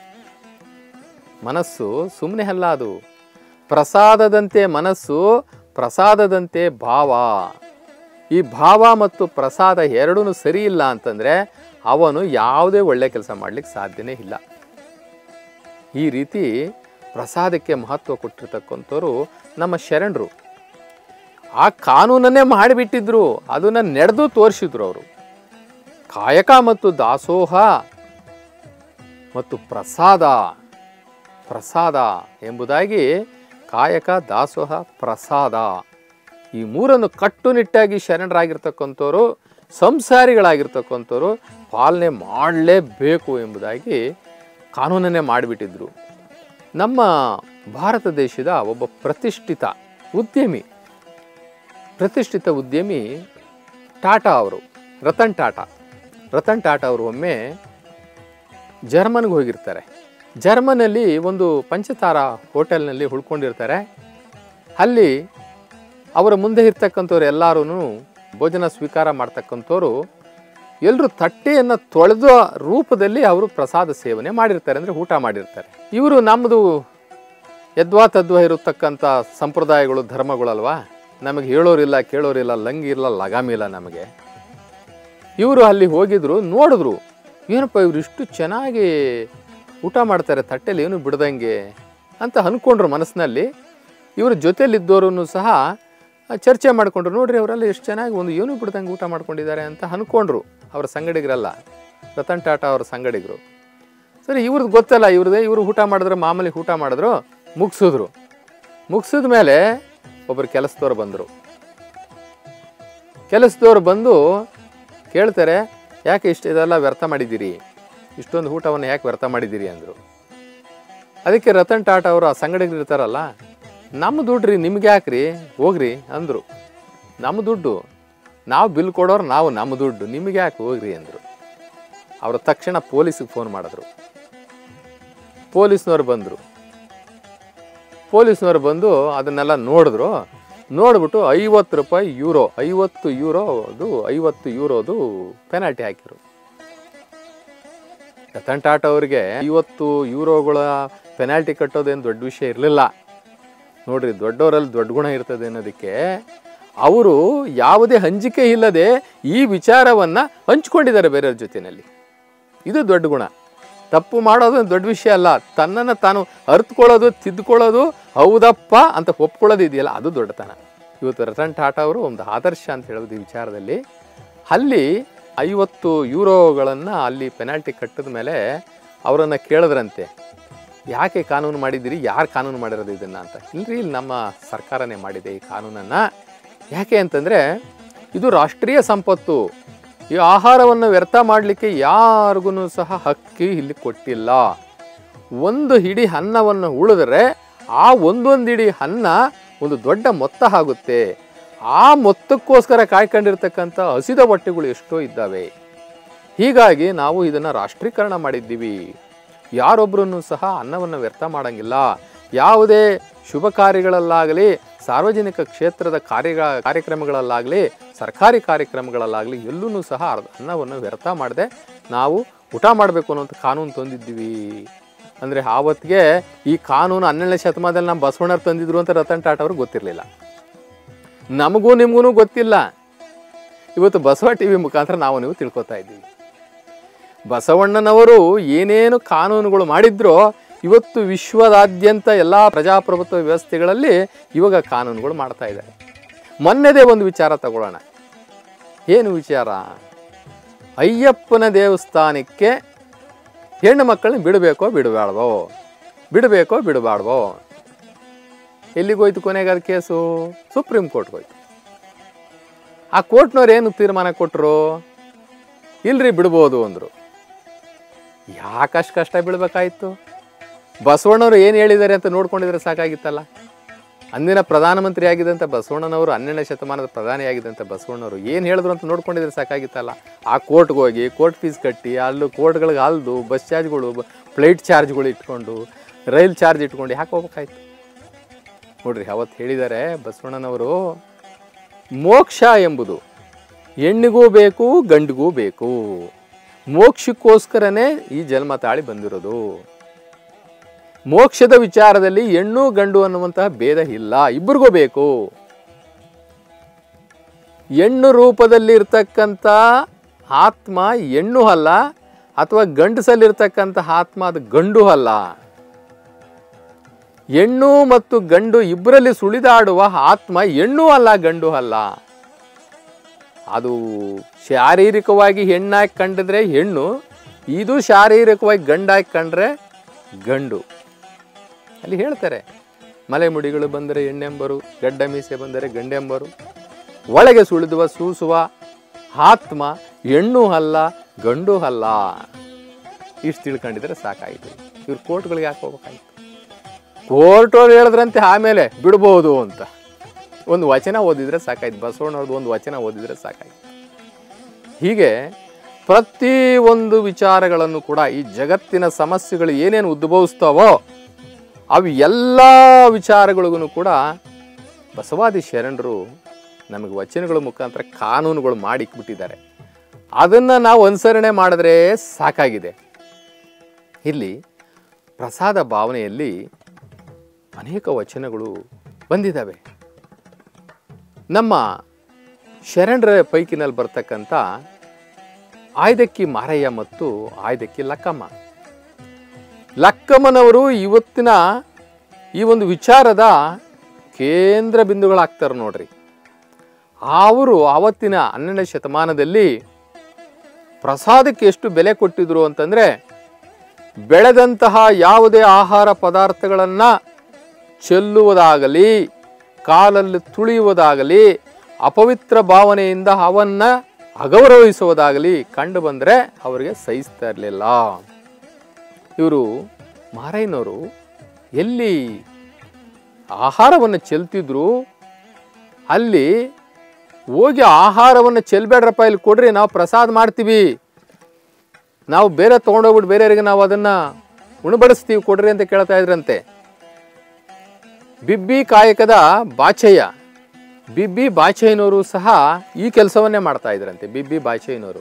ಮನಸ್ಸು ಸುಮ್ಮನೆ ಅಲ್ಲ ಅದು ಪ್ರಸಾದದಂತೆ ಮನಸ್ಸು ಪ್ರಸಾದದಂತೆ ಭಾವ ಈ ಭಾವ ಮತ್ತು ಪ್ರಸಾದ ಎರಡೂ ಸರಿ ಇಲ್ಲ ಅಂತಂದರೆ ಅವನು ಯಾವುದೇ ಒಳ್ಳೆ ಕೆಲಸ ಮಾಡಲಿಕ್ಕೆ ಸಾಧ್ಯನೇ ಇಲ್ಲ ಈ ರೀತಿ ಪ್ರಸಾದಕ್ಕೆ ಮಹತ್ವ ಕೊಟ್ಟಿರ್ತಕ್ಕಂಥವ್ರು ನಮ್ಮ ಶರಣರು ಆ ಕಾನೂನನ್ನೇ ಮಾಡಿಬಿಟ್ಟಿದ್ರು ಅದನ್ನು ನಡೆದು ತೋರಿಸಿದ್ರು ಅವರು ಕಾಯಕ ಮತ್ತು ದಾಸೋಹ ಮತ್ತು ಪ್ರಸಾದ ಪ್ರಸಾದ ಎಂಬುದಾಗಿ ಕಾಯಕ ದಾಸೋಹ ಪ್ರಸಾದ ಈ ಮೂರನ್ನು ಕಟ್ಟುನಿಟ್ಟಾಗಿ ಶರಣರಾಗಿರ್ತಕ್ಕಂಥವ್ರು ಸಂಸಾರಿಗಳಾಗಿರ್ತಕ್ಕಂಥವ್ರು ಪಾಲನೆ ಮಾಡಲೇಬೇಕು ಎಂಬುದಾಗಿ ಕಾನೂನನ್ನೇ ಮಾಡಿಬಿಟ್ಟಿದ್ರು ನಮ್ಮ ಭಾರತ ದೇಶದ ಒಬ್ಬ ಪ್ರತಿಷ್ಠಿತ ಉದ್ಯಮಿ ಪ್ರತಿಷ್ಠಿತ ಉದ್ಯಮಿ ಟಾಟಾ ಅವರು ರತನ್ ಟಾಟಾ ರತನ್ ಟಾಟಾ ಅವರು ಒಮ್ಮೆ ಜರ್ಮನ್ಗೆ ಹೋಗಿರ್ತಾರೆ ಜರ್ಮನಲ್ಲಿ ಒಂದು ಪಂಚತಾರ ಹೋಟೆಲ್ನಲ್ಲಿ ಉಳ್ಕೊಂಡಿರ್ತಾರೆ ಅಲ್ಲಿ ಅವರ ಮುಂದೆ ಇರ್ತಕ್ಕಂಥವ್ರು ಎಲ್ಲರೂ ಭೋಜನ ಸ್ವೀಕಾರ ಮಾಡ್ತಕ್ಕಂಥವ್ರು ಎಲ್ಲರೂ ತಟ್ಟೆಯನ್ನು ತೊಳೆದ ರೂಪದಲ್ಲಿ ಅವರು ಪ್ರಸಾದ ಸೇವನೆ ಮಾಡಿರ್ತಾರೆ ಅಂದರೆ ಊಟ ಮಾಡಿರ್ತಾರೆ ಇವರು ನಮ್ಮದು ಯದ್ವಾ ತದ್ವಾ ಇರತಕ್ಕಂಥ ಸಂಪ್ರದಾಯಗಳು ಧರ್ಮಗಳಲ್ವಾ ನಮಗೆ ಹೇಳೋರಿಲ್ಲ ಕೇಳೋರಿಲ್ಲ ಲಂಗಿ ಇಲ್ಲ ಲಗಾಮಿ ಇಲ್ಲ ನಮಗೆ ಇವರು ಅಲ್ಲಿ ಹೋಗಿದ್ರು ನೋಡಿದ್ರು ಏನಪ್ಪ ಇವ್ರು ಇಷ್ಟು ಚೆನ್ನಾಗಿ ಊಟ ಮಾಡ್ತಾರೆ ತಟ್ಟೆಲಿ ಏನು ಬಿಡ್ದಂಗೆ ಅಂತ ಅಂದ್ಕೊಂಡ್ರು ಮನಸ್ಸಿನಲ್ಲಿ ಇವ್ರ ಜೊತೆಲಿದ್ದವರು ಸಹ ಚರ್ಚೆ ಮಾಡಿಕೊಂಡ್ರು ನೋಡ್ರಿ ಅವರೆಲ್ಲ ಎಷ್ಟು ಚೆನ್ನಾಗಿ ಒಂದು ಏನು ಬಿಡ್ದಂಗೆ ಊಟ ಮಾಡ್ಕೊಂಡಿದ್ದಾರೆ ಅಂತ ಅಂದ್ಕೊಂಡ್ರು ಅವರ ಸಂಗಡಿಗರಲ್ಲ ರತನ್ ಟಾಟಾ ಅವರ ಸಂಗಡಿಗರು ಸರಿ ಇವ್ರದ್ದು ಗೊತ್ತಲ್ಲ ಇವ್ರದ್ದೇ ಇವರು ಊಟ ಮಾಡಿದ್ರು ಮಾಮೂಲಿ ಊಟ ಮಾಡಿದ್ರು ಮುಗಿಸಿದ್ರು ಮುಗಿಸಿದ ಮೇಲೆ ಒಬ್ಬರು ಕೆಲಸದವ್ರು ಬಂದರು ಕೆಲಸದವ್ರು ಬಂದು ಕೇಳ್ತಾರೆ ಯಾಕೆ ಇಷ್ಟು ಇದೆಲ್ಲ ವ್ಯರ್ಥ ಮಾಡಿದ್ದೀರಿ ಇಷ್ಟೊಂದು ಊಟವನ್ನು ಯಾಕೆ ವ್ಯರ್ಥ ಮಾಡಿದ್ದೀರಿ ಅಂದರು ಅದಕ್ಕೆ ರತನ್ ಟಾಟಾ ಅವರು ಆ ಸಂಗಡಿಗರು ಇರ್ತಾರಲ್ಲ ನಮ್ಮ ದುಡ್ಡು ರೀ ನಿಮ್ಗೆ ಯಾಕ್ರಿ ಹೋಗ್ರಿ ಅಂದರು ನಮ್ಮ ದುಡ್ಡು ನಾವು ಬಿಲ್ ಕೊಡೋರು ನಾವು ನಮ್ಮ ದುಡ್ಡು ನಿಮ್ಗೆ ಯಾಕೆ ಹೋಗ್ರಿ ಅಂದರು ಅವರು ತಕ್ಷಣ ಪೊಲೀಸಿಗೆ ಫೋನ್ ಮಾಡಿದ್ರು ಪೊಲೀಸ್ನವ್ರು ಬಂದರು ಪೊಲೀಸ್ನವ್ರು ಬಂದು ಅದನ್ನೆಲ್ಲ ನೋಡಿದ್ರು ನೋಡ್ಬಿಟ್ಟು ಐವತ್ತು ರೂಪಾಯಿ ಯೂರೋ ಐವತ್ತು ಯೂರೋ ಅದು ಐವತ್ತು ಯೂರೋದು ಪೆನಾಲ್ಟಿ ಹಾಕಿರು ರತನ್ ಟಾಟಾ ಅವರಿಗೆ ಐವತ್ತು ಯೂರೋಗಳ ಪೆನಾಲ್ಟಿ ಕಟ್ಟೋದೇನು ದೊಡ್ಡ ವಿಷಯ ಇರಲಿಲ್ಲ ನೋಡ್ರಿ ದೊಡ್ಡವರಲ್ಲಿ ದೊಡ್ಡ ಗುಣ ಇರ್ತದೆ ಅನ್ನೋದಕ್ಕೆ ಅವರು ಯಾವುದೇ ಹಂಚಿಕೆ ಇಲ್ಲದೆ ಈ ವಿಚಾರವನ್ನು ಹಂಚ್ಕೊಂಡಿದ್ದಾರೆ ಬೇರೆಯವ್ರ ಜೊತೆಯಲ್ಲಿ ಇದು ದೊಡ್ಡ ಗುಣ ತಪ್ಪು ಮಾಡೋದು ದೊಡ್ಡ ವಿಷಯ ಅಲ್ಲ ತನ್ನನ್ನು ತಾನು ಅರ್ಥಕೊಳ್ಳೋದು ತಿದ್ದುಕೊಳ್ಳೋದು ಹೌದಪ್ಪ ಅಂತ ಒಪ್ಕೊಳ್ಳೋದು ಇದೆಯಲ್ಲ ಅದು ದೊಡ್ಡತನ ಇವತ್ತು ರತನ್ ಟಾಟಾ ಅವರು ಒಂದು ಆದರ್ಶ ಅಂತ ಹೇಳೋದು ಈ ವಿಚಾರದಲ್ಲಿ ಅಲ್ಲಿ ಐವತ್ತು ಯೂರೋಗಳನ್ನು ಅಲ್ಲಿ ಪೆನಾಲ್ಟಿ ಕಟ್ಟಿದ ಮೇಲೆ ಅವರನ್ನು ಕೇಳಿದ್ರಂತೆ ಯಾಕೆ ಕಾನೂನು ಮಾಡಿದ್ದೀರಿ ಯಾರು ಕಾನೂನು ಮಾಡಿರೋದು ಇದನ್ನು ಅಂತ ಇಲ್ರಿ ಇಲ್ಲಿ ನಮ್ಮ ಸರ್ಕಾರನೇ ಮಾಡಿದೆ ಈ ಕಾನೂನನ್ನು ಯಾಕೆ ಅಂತಂದರೆ ಇದು ರಾಷ್ಟ್ರೀಯ ಸಂಪತ್ತು ಈ ಆಹಾರವನ್ನು ವ್ಯರ್ಥ ಮಾಡಲಿಕ್ಕೆ ಯಾರಿಗೂ ಸಹ ಹಕ್ಕಿ ಇಲ್ಲಿ ಕೊಟ್ಟಿಲ್ಲ ಒಂದು ಹಿಡಿ ಅನ್ನವನ್ನು ಉಳಿದ್ರೆ ಆ ಒಂದೊಂದು ಹಿಡಿ ಅನ್ನ ಒಂದು ದೊಡ್ಡ ಮೊತ್ತ ಆಗುತ್ತೆ ಆ ಮೊತ್ತಕ್ಕೋಸ್ಕರ ಕಾಯ್ಕೊಂಡಿರ್ತಕ್ಕಂಥ ಹಸಿದ ಹೊಟ್ಟೆಗಳು ಎಷ್ಟೋ ಇದ್ದಾವೆ ಹೀಗಾಗಿ ನಾವು ಇದನ್ನು ರಾಷ್ಟ್ರೀಕರಣ ಮಾಡಿದ್ದೀವಿ ಯಾರೊಬ್ಬರನ್ನು ಸಹ ಅನ್ನವನ್ನು ವ್ಯರ್ಥ ಮಾಡಂಗಿಲ್ಲ ಯಾವುದೇ ಶುಭ ಕಾರ್ಯಗಳಲ್ಲಾಗಲಿ ಸಾರ್ವಜನಿಕ ಕ್ಷೇತ್ರದ ಕಾರ್ಯ ಕಾರ್ಯಕ್ರಮಗಳಲ್ಲಾಗಲಿ ಸರ್ಕಾರಿ ಕಾರ್ಯಕ್ರಮಗಳಲ್ಲಾಗಲಿ ಎಲ್ಲೂ ಸಹ ಅರ್ಧ ಅನ್ನವನ್ನು ವ್ಯರ್ಥ ಮಾಡದೆ ನಾವು ಊಟ ಮಾಡಬೇಕು ಅನ್ನೋಂಥ ಕಾನೂನು ತಂದಿದ್ದೀವಿ ಅಂದರೆ ಆವತ್ತಿಗೆ ಈ ಕಾನೂನು ಹನ್ನೆರಡನೇ ಶತಮಾನದಲ್ಲಿ ನಮ್ಮ ಬಸವಣ್ಣರು ತಂದಿದ್ರು ಅಂತ ರತನ್ ಟಾಟಾ ಅವ್ರಿಗೆ ಗೊತ್ತಿರಲಿಲ್ಲ ನಮಗೂ ನಿಮಗೂ ಗೊತ್ತಿಲ್ಲ ಇವತ್ತು ಬಸವ ಟಿ ವಿ ಮುಖಾಂತರ ನಾವು ನೀವು ತಿಳ್ಕೊತಾ ಇದ್ದೀವಿ ಬಸವಣ್ಣನವರು ಏನೇನು ಕಾನೂನುಗಳು ಮಾಡಿದ್ರೋ ಇವತ್ತು ವಿಶ್ವದಾದ್ಯಂತ ಎಲ್ಲ ಪ್ರಜಾಪ್ರಭುತ್ವ ವ್ಯವಸ್ಥೆಗಳಲ್ಲಿ ಇವಾಗ ಕಾನೂನುಗಳು ಮಾಡ್ತಾ ಇದ್ದಾರೆ ಮೊನ್ನೆದೇ ಒಂದು ವಿಚಾರ ತಗೊಳ್ಳೋಣ ಏನು ವಿಚಾರ ಅಯ್ಯಪ್ಪನ ದೇವಸ್ಥಾನಕ್ಕೆ ಹೆಣ್ಣು ಮಕ್ಕಳನ್ನ ಬಿಡಬೇಕೋ ಬಿಡಬಾರ್ದೋ ಬಿಡಬೇಕೋ ಬಿಡಬಾರ್ದೋ ಎಲ್ಲಿಗೋಯ್ತು ಕೊನೆಗೆ ಅದು ಕೇಸು ಸುಪ್ರೀಂ ಕೋರ್ಟ್ಗೆ ಹೋಯ್ತು ಆ ಕೋರ್ಟ್ನವ್ರು ಏನು ತೀರ್ಮಾನ ಕೊಟ್ಟರು ಇಲ್ರಿ ಬಿಡ್ಬೋದು ಅಂದರು ಯಾಕಷ್ಟು ಕಷ್ಟ ಬೀಳ್ಬೇಕಾಯ್ತು ಬಸವಣ್ಣವರು ಏನು ಹೇಳಿದ್ದಾರೆ ಅಂತ ನೋಡ್ಕೊಂಡಿದ್ರೆ ಸಾಕಾಗಿತ್ತಲ್ಲ ಅಂದಿನ ಪ್ರಧಾನಮಂತ್ರಿ ಆಗಿದ್ದಂಥ ಬಸವಣ್ಣನವರು ಹನ್ನೆರಡನೇ ಶತಮಾನದ ಪ್ರಧಾನಿಯಾಗಿದ್ದಂಥ ಬಸವಣ್ಣವರು ಏನು ಹೇಳಿದ್ರು ಅಂತ ನೋಡ್ಕೊಂಡಿದ್ರೆ ಸಾಕಾಗಿತ್ತಲ್ಲ ಆ ಕೋರ್ಟ್ಗೆ ಹೋಗಿ ಕೋರ್ಟ್ ಫೀಸ್ ಕಟ್ಟಿ ಅಲ್ಲೂ ಕೋರ್ಟ್ಗಳಿಗೆ ಅಲ್ದು ಬಸ್ ಚಾರ್ಜ್ಗಳು ಫ್ಲೈಟ್ ಚಾರ್ಜ್ಗಳು ಇಟ್ಕೊಂಡು ರೈಲ್ ಚಾರ್ಜ್ ಇಟ್ಕೊಂಡು ಯಾಕೆ ಹೋಗ್ಬೇಕಾಯ್ತು ನೋಡ್ರಿ ಅವತ್ತು ಹೇಳಿದ್ದಾರೆ ಬಸವಣ್ಣನವರು ಮೋಕ್ಷ ಎಂಬುದು ಹೆಣ್ಣಿಗೂ ಬೇಕು ಗಂಡಿಗೂ ಬೇಕು ಮೋಕ್ಷಕ್ಕೋಸ್ಕರನೇ ಈ ಜನ್ಮ ತಾಳಿ ಬಂದಿರೋದು ಮೋಕ್ಷದ ವಿಚಾರದಲ್ಲಿ ಹೆಣ್ಣು ಗಂಡು ಅನ್ನುವಂತಹ ಭೇದ ಇಲ್ಲ ಇಬ್ಬರಿಗೂ ಬೇಕು ಹೆಣ್ಣು ರೂಪದಲ್ಲಿ ಇರ್ತಕ್ಕಂಥ ಆತ್ಮ ಹೆಣ್ಣು ಅಲ್ಲ ಅಥವಾ ಗಂಡಸಲ್ಲಿರ್ತಕ್ಕಂಥ ಆತ್ಮ ಅದು ಗಂಡು ಅಲ್ಲ ಹೆಣ್ಣು ಮತ್ತು ಗಂಡು ಇಬ್ಬರಲ್ಲಿ ಸುಳಿದಾಡುವ ಆತ್ಮ ಹೆಣ್ಣು ಅಲ್ಲ ಗಂಡು ಅಲ್ಲ ಅದು ಶಾರೀರಿಕವಾಗಿ ಹೆಣ್ಣಾಗಿ ಕಂಡಿದ್ರೆ ಹೆಣ್ಣು ಇದು ಶಾರೀರಿಕವಾಗಿ ಗಂಡಾಗಿ ಕಂಡ್ರೆ ಗಂಡು ಅಲ್ಲಿ ಹೇಳ್ತಾರೆ ಮಲೆ ಮುಡಿಗಳು ಬಂದರೆ ಹೆಣ್ಣೆಂಬರು ಗಡ್ಡ ಮೀಸೆ ಬಂದರೆ ಗಂಡೆಂಬರು ಒಳಗೆ ಸುಳಿದುವ ಸೂಸುವ ಆತ್ಮ ಹೆಣ್ಣು ಅಲ್ಲ ಗಂಡು ಅಲ್ಲ ಇಷ್ಟು ತಿಳ್ಕೊಂಡಿದ್ರೆ ಸಾಕಾಯಿತು ಇವ್ರು ಕೋರ್ಟ್ಗಳಿಗೆ ಯಾಕೆ ಹೋಗ್ಬೇಕಾಯ್ತು ಕೋರ್ಟವ್ರು ಹೇಳಿದ್ರಂತೆ ಆಮೇಲೆ ಬಿಡ್ಬೋದು ಅಂತ ಒಂದು ವಚನ ಓದಿದ್ರೆ ಸಾಕಾಯ್ತು ಬಸವಣ್ಣವ್ರದ್ದು ಒಂದು ವಚನ ಓದಿದ್ರೆ ಸಾಕಾಯ್ತು ಹೀಗೆ ಪ್ರತಿ ಒಂದು ವಿಚಾರಗಳನ್ನು ಕೂಡ ಈ ಜಗತ್ತಿನ ಸಮಸ್ಯೆಗಳು ಏನೇನು ಉದ್ಭವಿಸ್ತಾವೋ ಅವು ಎಲ್ಲ ವಿಚಾರಗಳಿಗೂ ಕೂಡ ಬಸವಾದಿ ಶರಣರು ನಮಗೆ ವಚನಗಳ ಮುಖಾಂತರ ಕಾನೂನುಗಳು ಮಾಡಿಕ್ಬಿಟ್ಟಿದ್ದಾರೆ ಅದನ್ನು ನಾವು ಅನುಸರಣೆ ಮಾಡಿದ್ರೆ ಸಾಕಾಗಿದೆ ಇಲ್ಲಿ ಪ್ರಸಾದ ಭಾವನೆಯಲ್ಲಿ ಅನೇಕ ವಚನಗಳು ಬಂದಿದ್ದಾವೆ ನಮ್ಮ ಶರಣರ ಪೈಕಿನಲ್ಲಿ ಬರ್ತಕ್ಕಂಥ ಆಯ್ದಕ್ಕಿ ಮಾರಯ್ಯ ಮತ್ತು ಆಯ್ದಕ್ಕಿ ಲಕ್ಕಮ್ಮ ಲಕ್ಕಮ್ಮನವರು ಇವತ್ತಿನ ಈ ಒಂದು ವಿಚಾರದ ಕೇಂದ್ರ ಬಿಂದುಗಳಾಗ್ತಾರೆ ನೋಡ್ರಿ ಅವರು ಆವತ್ತಿನ ಹನ್ನೆರಡನೇ ಶತಮಾನದಲ್ಲಿ ಪ್ರಸಾದಕ್ಕೆ ಎಷ್ಟು ಬೆಲೆ ಕೊಟ್ಟಿದ್ರು ಅಂತಂದರೆ ಬೆಳೆದಂತಹ ಯಾವುದೇ ಆಹಾರ ಪದಾರ್ಥಗಳನ್ನು ಚೆಲ್ಲುವುದಾಗಲಿ ಕಾಲಲ್ಲಿ ತುಳಿಯುವುದಾಗಲಿ ಅಪವಿತ್ರ ಭಾವನೆಯಿಂದ ಅವನ್ನ ಅಗೌರವಿಸುವುದಾಗಲಿ ಕಂಡು ಬಂದರೆ ಅವರಿಗೆ ಸಹಿಸ್ತಾ ಇರಲಿಲ್ಲ ಇವರು ಮಾರಯ್ಯನವರು ಎಲ್ಲಿ ಆಹಾರವನ್ನು ಚೆಲ್ತಿದ್ರು ಅಲ್ಲಿ ಹೋಗಿ ಆಹಾರವನ್ನು ಚೆಲ್ಬೇಡ್ರಪ್ಪ ಇಲ್ಲಿ ಕೊಡ್ರಿ ನಾವು ಪ್ರಸಾದ ಮಾಡ್ತೀವಿ ನಾವು ಬೇರೆ ತೊಗೊಂಡೋಗ್ಬಿಟ್ಟು ಬೇರೆಯವರಿಗೆ ನಾವು ಅದನ್ನು ಉಣಬಡಿಸ್ತೀವಿ ಕೊಡ್ರಿ ಅಂತ ಕೇಳ್ತಾ ಇದ್ರಂತೆ ಬಿಬ್ಬಿ ಕಾಯಕದ ಬಾಚಯ್ಯ ಬಿಬ್ಬಿ ಬಾಚಯ್ಯನವರು ಸಹ ಈ ಕೆಲಸವನ್ನೇ ಮಾಡ್ತಾ ಇದ್ರಂತೆ ಬಿಬ್ಬಿ ಬಾಚಯ್ಯನವರು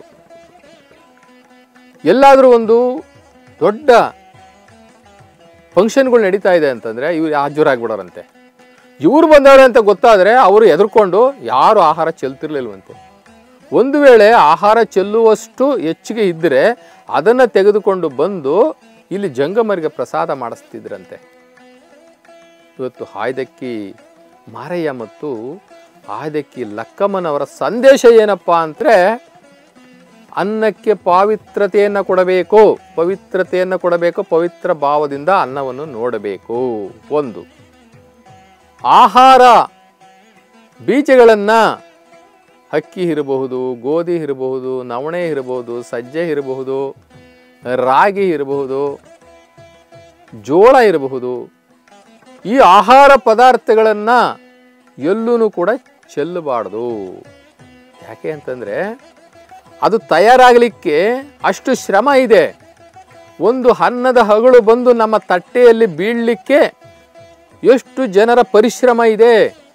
ಎಲ್ಲಾದರೂ ಒಂದು ದೊಡ್ಡ ಫಂಕ್ಷನ್ಗಳು ನಡೀತಾ ಇದೆ ಅಂತಂದರೆ ಇವ್ರು ಹಾಜರಾಗ್ಬಿಡೋರಂತೆ ಇವ್ರು ಬಂದವ್ರೆ ಅಂತ ಗೊತ್ತಾದರೆ ಅವರು ಎದುರ್ಕೊಂಡು ಯಾರು ಆಹಾರ ಚೆಲ್ತಿರ್ಲಿಲ್ವಂತೆ ಒಂದು ವೇಳೆ ಆಹಾರ ಚೆಲ್ಲುವಷ್ಟು ಹೆಚ್ಚಿಗೆ ಇದ್ದರೆ ಅದನ್ನು ತೆಗೆದುಕೊಂಡು ಬಂದು ಇಲ್ಲಿ ಜಂಗಮರಿಗೆ ಪ್ರಸಾದ ಮಾಡಿಸ್ತಿದ್ರಂತೆ ಇವತ್ತು ಹಾಯ್ದಕ್ಕಿ ಮಾರಯ್ಯ ಮತ್ತು ಹಾಯ್ದಕ್ಕಿ ಲಕ್ಕಮ್ಮನವರ ಸಂದೇಶ ಏನಪ್ಪ ಅಂದರೆ ಅನ್ನಕ್ಕೆ ಪಾವಿತ್ರತೆಯನ್ನು ಕೊಡಬೇಕು ಪವಿತ್ರತೆಯನ್ನು ಕೊಡಬೇಕು ಪವಿತ್ರ ಭಾವದಿಂದ ಅನ್ನವನ್ನು ನೋಡಬೇಕು ಒಂದು ಆಹಾರ ಬೀಜಗಳನ್ನು ಅಕ್ಕಿ ಇರಬಹುದು ಗೋಧಿ ಇರಬಹುದು ನವಣೆ ಇರಬಹುದು ಸಜ್ಜೆ ಇರಬಹುದು ರಾಗಿ ಇರಬಹುದು ಜೋಳ ಇರಬಹುದು ಈ ಆಹಾರ ಪದಾರ್ಥಗಳನ್ನು ಎಲ್ಲೂ ಕೂಡ ಚೆಲ್ಲಬಾರ್ದು ಯಾಕೆ ಅಂತಂದರೆ ಅದು ತಯಾರಾಗಲಿಕ್ಕೆ ಅಷ್ಟು ಶ್ರಮ ಇದೆ ಒಂದು ಅನ್ನದ ಹಗಳು ಬಂದು ನಮ್ಮ ತಟ್ಟೆಯಲ್ಲಿ ಬೀಳಲಿಕ್ಕೆ ಎಷ್ಟು ಜನರ ಪರಿಶ್ರಮ ಇದೆ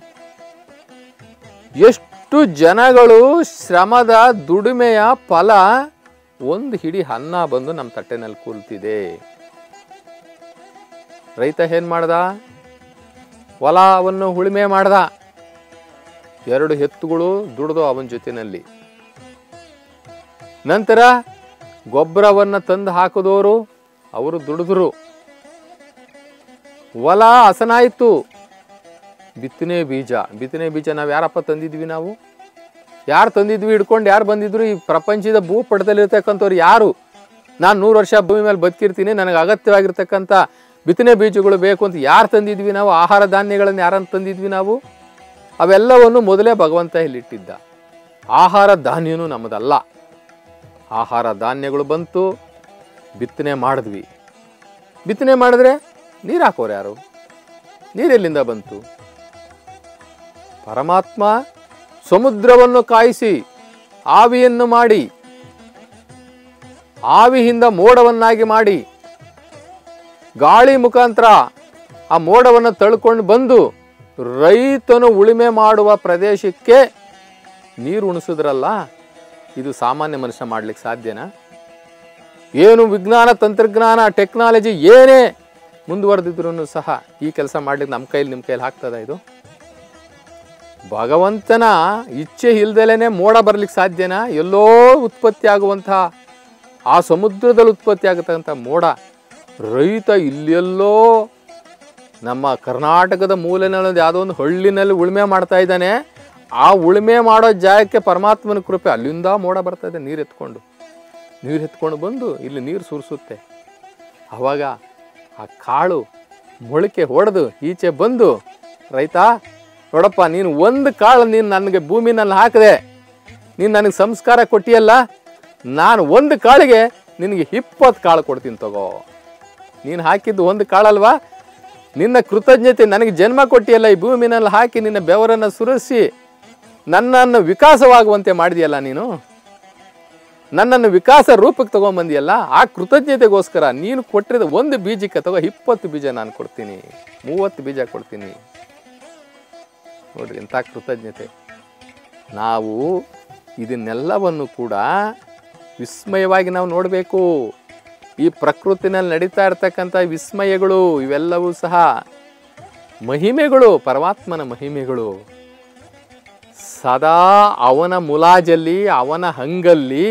ಎಷ್ಟು ಜನಗಳು ಶ್ರಮದ ದುಡಿಮೆಯ ಫಲ ಒಂದು ಹಿಡಿ ಅನ್ನ ಬಂದು ನಮ್ಮ ತಟ್ಟೆನಲ್ಲಿ ಕೂಲ್ತಿದೆ ರೈತ ಏನ್ ಮಾಡ್ದ ಹೊಲವನ್ನು ಉಳುಮೆ ಮಾಡ್ದ ಎರಡು ಎತ್ತುಗಳು ದುಡ್ದು ಅವನ ಜೊತೆನಲ್ಲಿ ನಂತರ ಗೊಬ್ಬರವನ್ನು ತಂದು ಹಾಕಿದವರು ಅವರು ದುಡಿದ್ರು ಹೊಲ ಹಸನಾಯಿತು ಬಿತ್ತನೆ ಬೀಜ ಬಿತ್ತನೆ ಬೀಜ ನಾವು ಯಾರಪ್ಪ ತಂದಿದ್ವಿ ನಾವು ಯಾರು ತಂದಿದ್ವಿ ಹಿಡ್ಕೊಂಡು ಯಾರು ಬಂದಿದ್ರು ಈ ಪ್ರಪಂಚದ ಭೂ ಪಟದಲ್ಲಿರ್ತಕ್ಕಂಥವ್ರು ಯಾರು ನಾನು ನೂರು ವರ್ಷ ಭೂಮಿ ಮೇಲೆ ಬದುಕಿರ್ತೀನಿ ನನಗೆ ಅಗತ್ಯವಾಗಿರ್ತಕ್ಕಂಥ ಬಿತ್ತನೆ ಬೀಜಗಳು ಬೇಕು ಅಂತ ಯಾರು ತಂದಿದ್ವಿ ನಾವು ಆಹಾರ ಧಾನ್ಯಗಳನ್ನು ಯಾರನ್ನು ತಂದಿದ್ವಿ ನಾವು ಅವೆಲ್ಲವನ್ನು ಮೊದಲೇ ಭಗವಂತ ಇಲ್ಲಿಟ್ಟಿದ್ದ ಆಹಾರ ಧಾನ್ಯನೂ ನಮ್ಮದಲ್ಲ ಆಹಾರ ಧಾನ್ಯಗಳು ಬಂತು ಬಿತ್ತನೆ ಮಾಡಿದ್ವಿ ಬಿತ್ತನೆ ಮಾಡಿದ್ರೆ ನೀರು ಹಾಕೋರು ಯಾರು ನೀರೆಲ್ಲಿಂದ ಬಂತು ಪರಮಾತ್ಮ ಸಮುದ್ರವನ್ನು ಕಾಯಿಸಿ ಆವಿಯನ್ನು ಮಾಡಿ ಆವಿಯಿಂದ ಮೋಡವನ್ನಾಗಿ ಮಾಡಿ ಗಾಳಿ ಮುಖಾಂತರ ಆ ಮೋಡವನ್ನು ತಳ್ಕೊಂಡು ಬಂದು ರೈತನು ಉಳುಮೆ ಮಾಡುವ ಪ್ರದೇಶಕ್ಕೆ ನೀರು ಉಣಿಸಿದ್ರಲ್ಲ ಇದು ಸಾಮಾನ್ಯ ಮನುಷ್ಯ ಮಾಡ್ಲಿಕ್ಕೆ ಸಾಧ್ಯನಾ ಏನು ವಿಜ್ಞಾನ ತಂತ್ರಜ್ಞಾನ ಟೆಕ್ನಾಲಜಿ ಏನೇ ಮುಂದುವರೆದಿದ್ರು ಸಹ ಈ ಕೆಲಸ ಮಾಡ್ಲಿಕ್ಕೆ ನಮ್ಮ ಕೈಲಿ ನಿಮ್ಮ ಕೈಲಿ ಆಗ್ತದ ಇದು ಭಗವಂತನ ಇಚ್ಛೆ ಇಲ್ದಲೇನೆ ಮೋಡ ಬರ್ಲಿಕ್ಕೆ ಸಾಧ್ಯನಾ ಎಲ್ಲೋ ಉತ್ಪತ್ತಿ ಆಗುವಂತಹ ಆ ಸಮುದ್ರದಲ್ಲಿ ಉತ್ಪತ್ತಿ ಆಗತಕ್ಕಂಥ ಮೋಡ ರೈತ ಇಲ್ಲೆಲ್ಲೋ ನಮ್ಮ ಕರ್ನಾಟಕದ ಮೂಲೆನಲ್ಲಿ ಯಾವುದೋ ಒಂದು ಹಳ್ಳಿನಲ್ಲಿ ಉಳುಮೆ ಮಾಡ್ತಾ ಇದ್ದಾನೆ ಆ ಉಳುಮೆ ಮಾಡೋ ಜಾಗಕ್ಕೆ ಪರಮಾತ್ಮನ ಕೃಪೆ ಅಲ್ಲಿಂದ ಮೋಡ ಬರ್ತಾ ಇದೆ ನೀರು ಎತ್ಕೊಂಡು ನೀರು ಎತ್ಕೊಂಡು ಬಂದು ಇಲ್ಲಿ ನೀರು ಸುರಿಸುತ್ತೆ ಆವಾಗ ಆ ಕಾಳು ಮೊಳಕೆ ಹೊಡೆದು ಈಚೆ ಬಂದು ರೈತ ನೋಡಪ್ಪ ನೀನು ಒಂದು ಕಾಳು ನೀನು ನನಗೆ ಭೂಮಿನಲ್ಲಿ ಹಾಕಿದೆ ನೀನು ನನಗೆ ಸಂಸ್ಕಾರ ಕೊಟ್ಟಿಯಲ್ಲ ನಾನು ಒಂದು ಕಾಳಿಗೆ ನಿನಗೆ ಇಪ್ಪತ್ತು ಕಾಳು ಕೊಡ್ತೀನಿ ತಗೋ ನೀನು ಹಾಕಿದ್ದು ಒಂದು ಕಾಳಲ್ವಾ ನಿನ್ನ ಕೃತಜ್ಞತೆ ನನಗೆ ಜನ್ಮ ಕೊಟ್ಟಿಯಲ್ಲ ಈ ಭೂಮಿನಲ್ಲಿ ಹಾಕಿ ನಿನ್ನ ಬೆವರನ್ನು ಸುರಿಸಿ ನನ್ನನ್ನು ವಿಕಾಸವಾಗುವಂತೆ ಮಾಡಿದೆಯಲ್ಲ ನೀನು ನನ್ನನ್ನು ವಿಕಾಸ ರೂಪಕ್ಕೆ ತಗೊಂಬಂದಿಯಲ್ಲ ಆ ಕೃತಜ್ಞತೆಗೋಸ್ಕರ ನೀನು ಕೊಟ್ಟಿರೋದು ಒಂದು ಬೀಜಕ್ಕೆ ತಗೋ ಇಪ್ಪತ್ತು ಬೀಜ ನಾನು ಕೊಡ್ತೀನಿ ಮೂವತ್ತು ಬೀಜ ಕೊಡ್ತೀನಿ ನೋಡ್ರಿ ಎಂಥ ಕೃತಜ್ಞತೆ ನಾವು ಇದನ್ನೆಲ್ಲವನ್ನು ಕೂಡ ವಿಸ್ಮಯವಾಗಿ ನಾವು ನೋಡಬೇಕು ಈ ಪ್ರಕೃತಿನಲ್ಲಿ ನಡೀತಾ ಇರ್ತಕ್ಕಂಥ ವಿಸ್ಮಯಗಳು ಇವೆಲ್ಲವೂ ಸಹ ಮಹಿಮೆಗಳು ಪರಮಾತ್ಮನ ಮಹಿಮೆಗಳು ಸದಾ ಅವನ ಮುಲಾಜಲ್ಲಿ ಅವನ ಹಂಗಲ್ಲಿ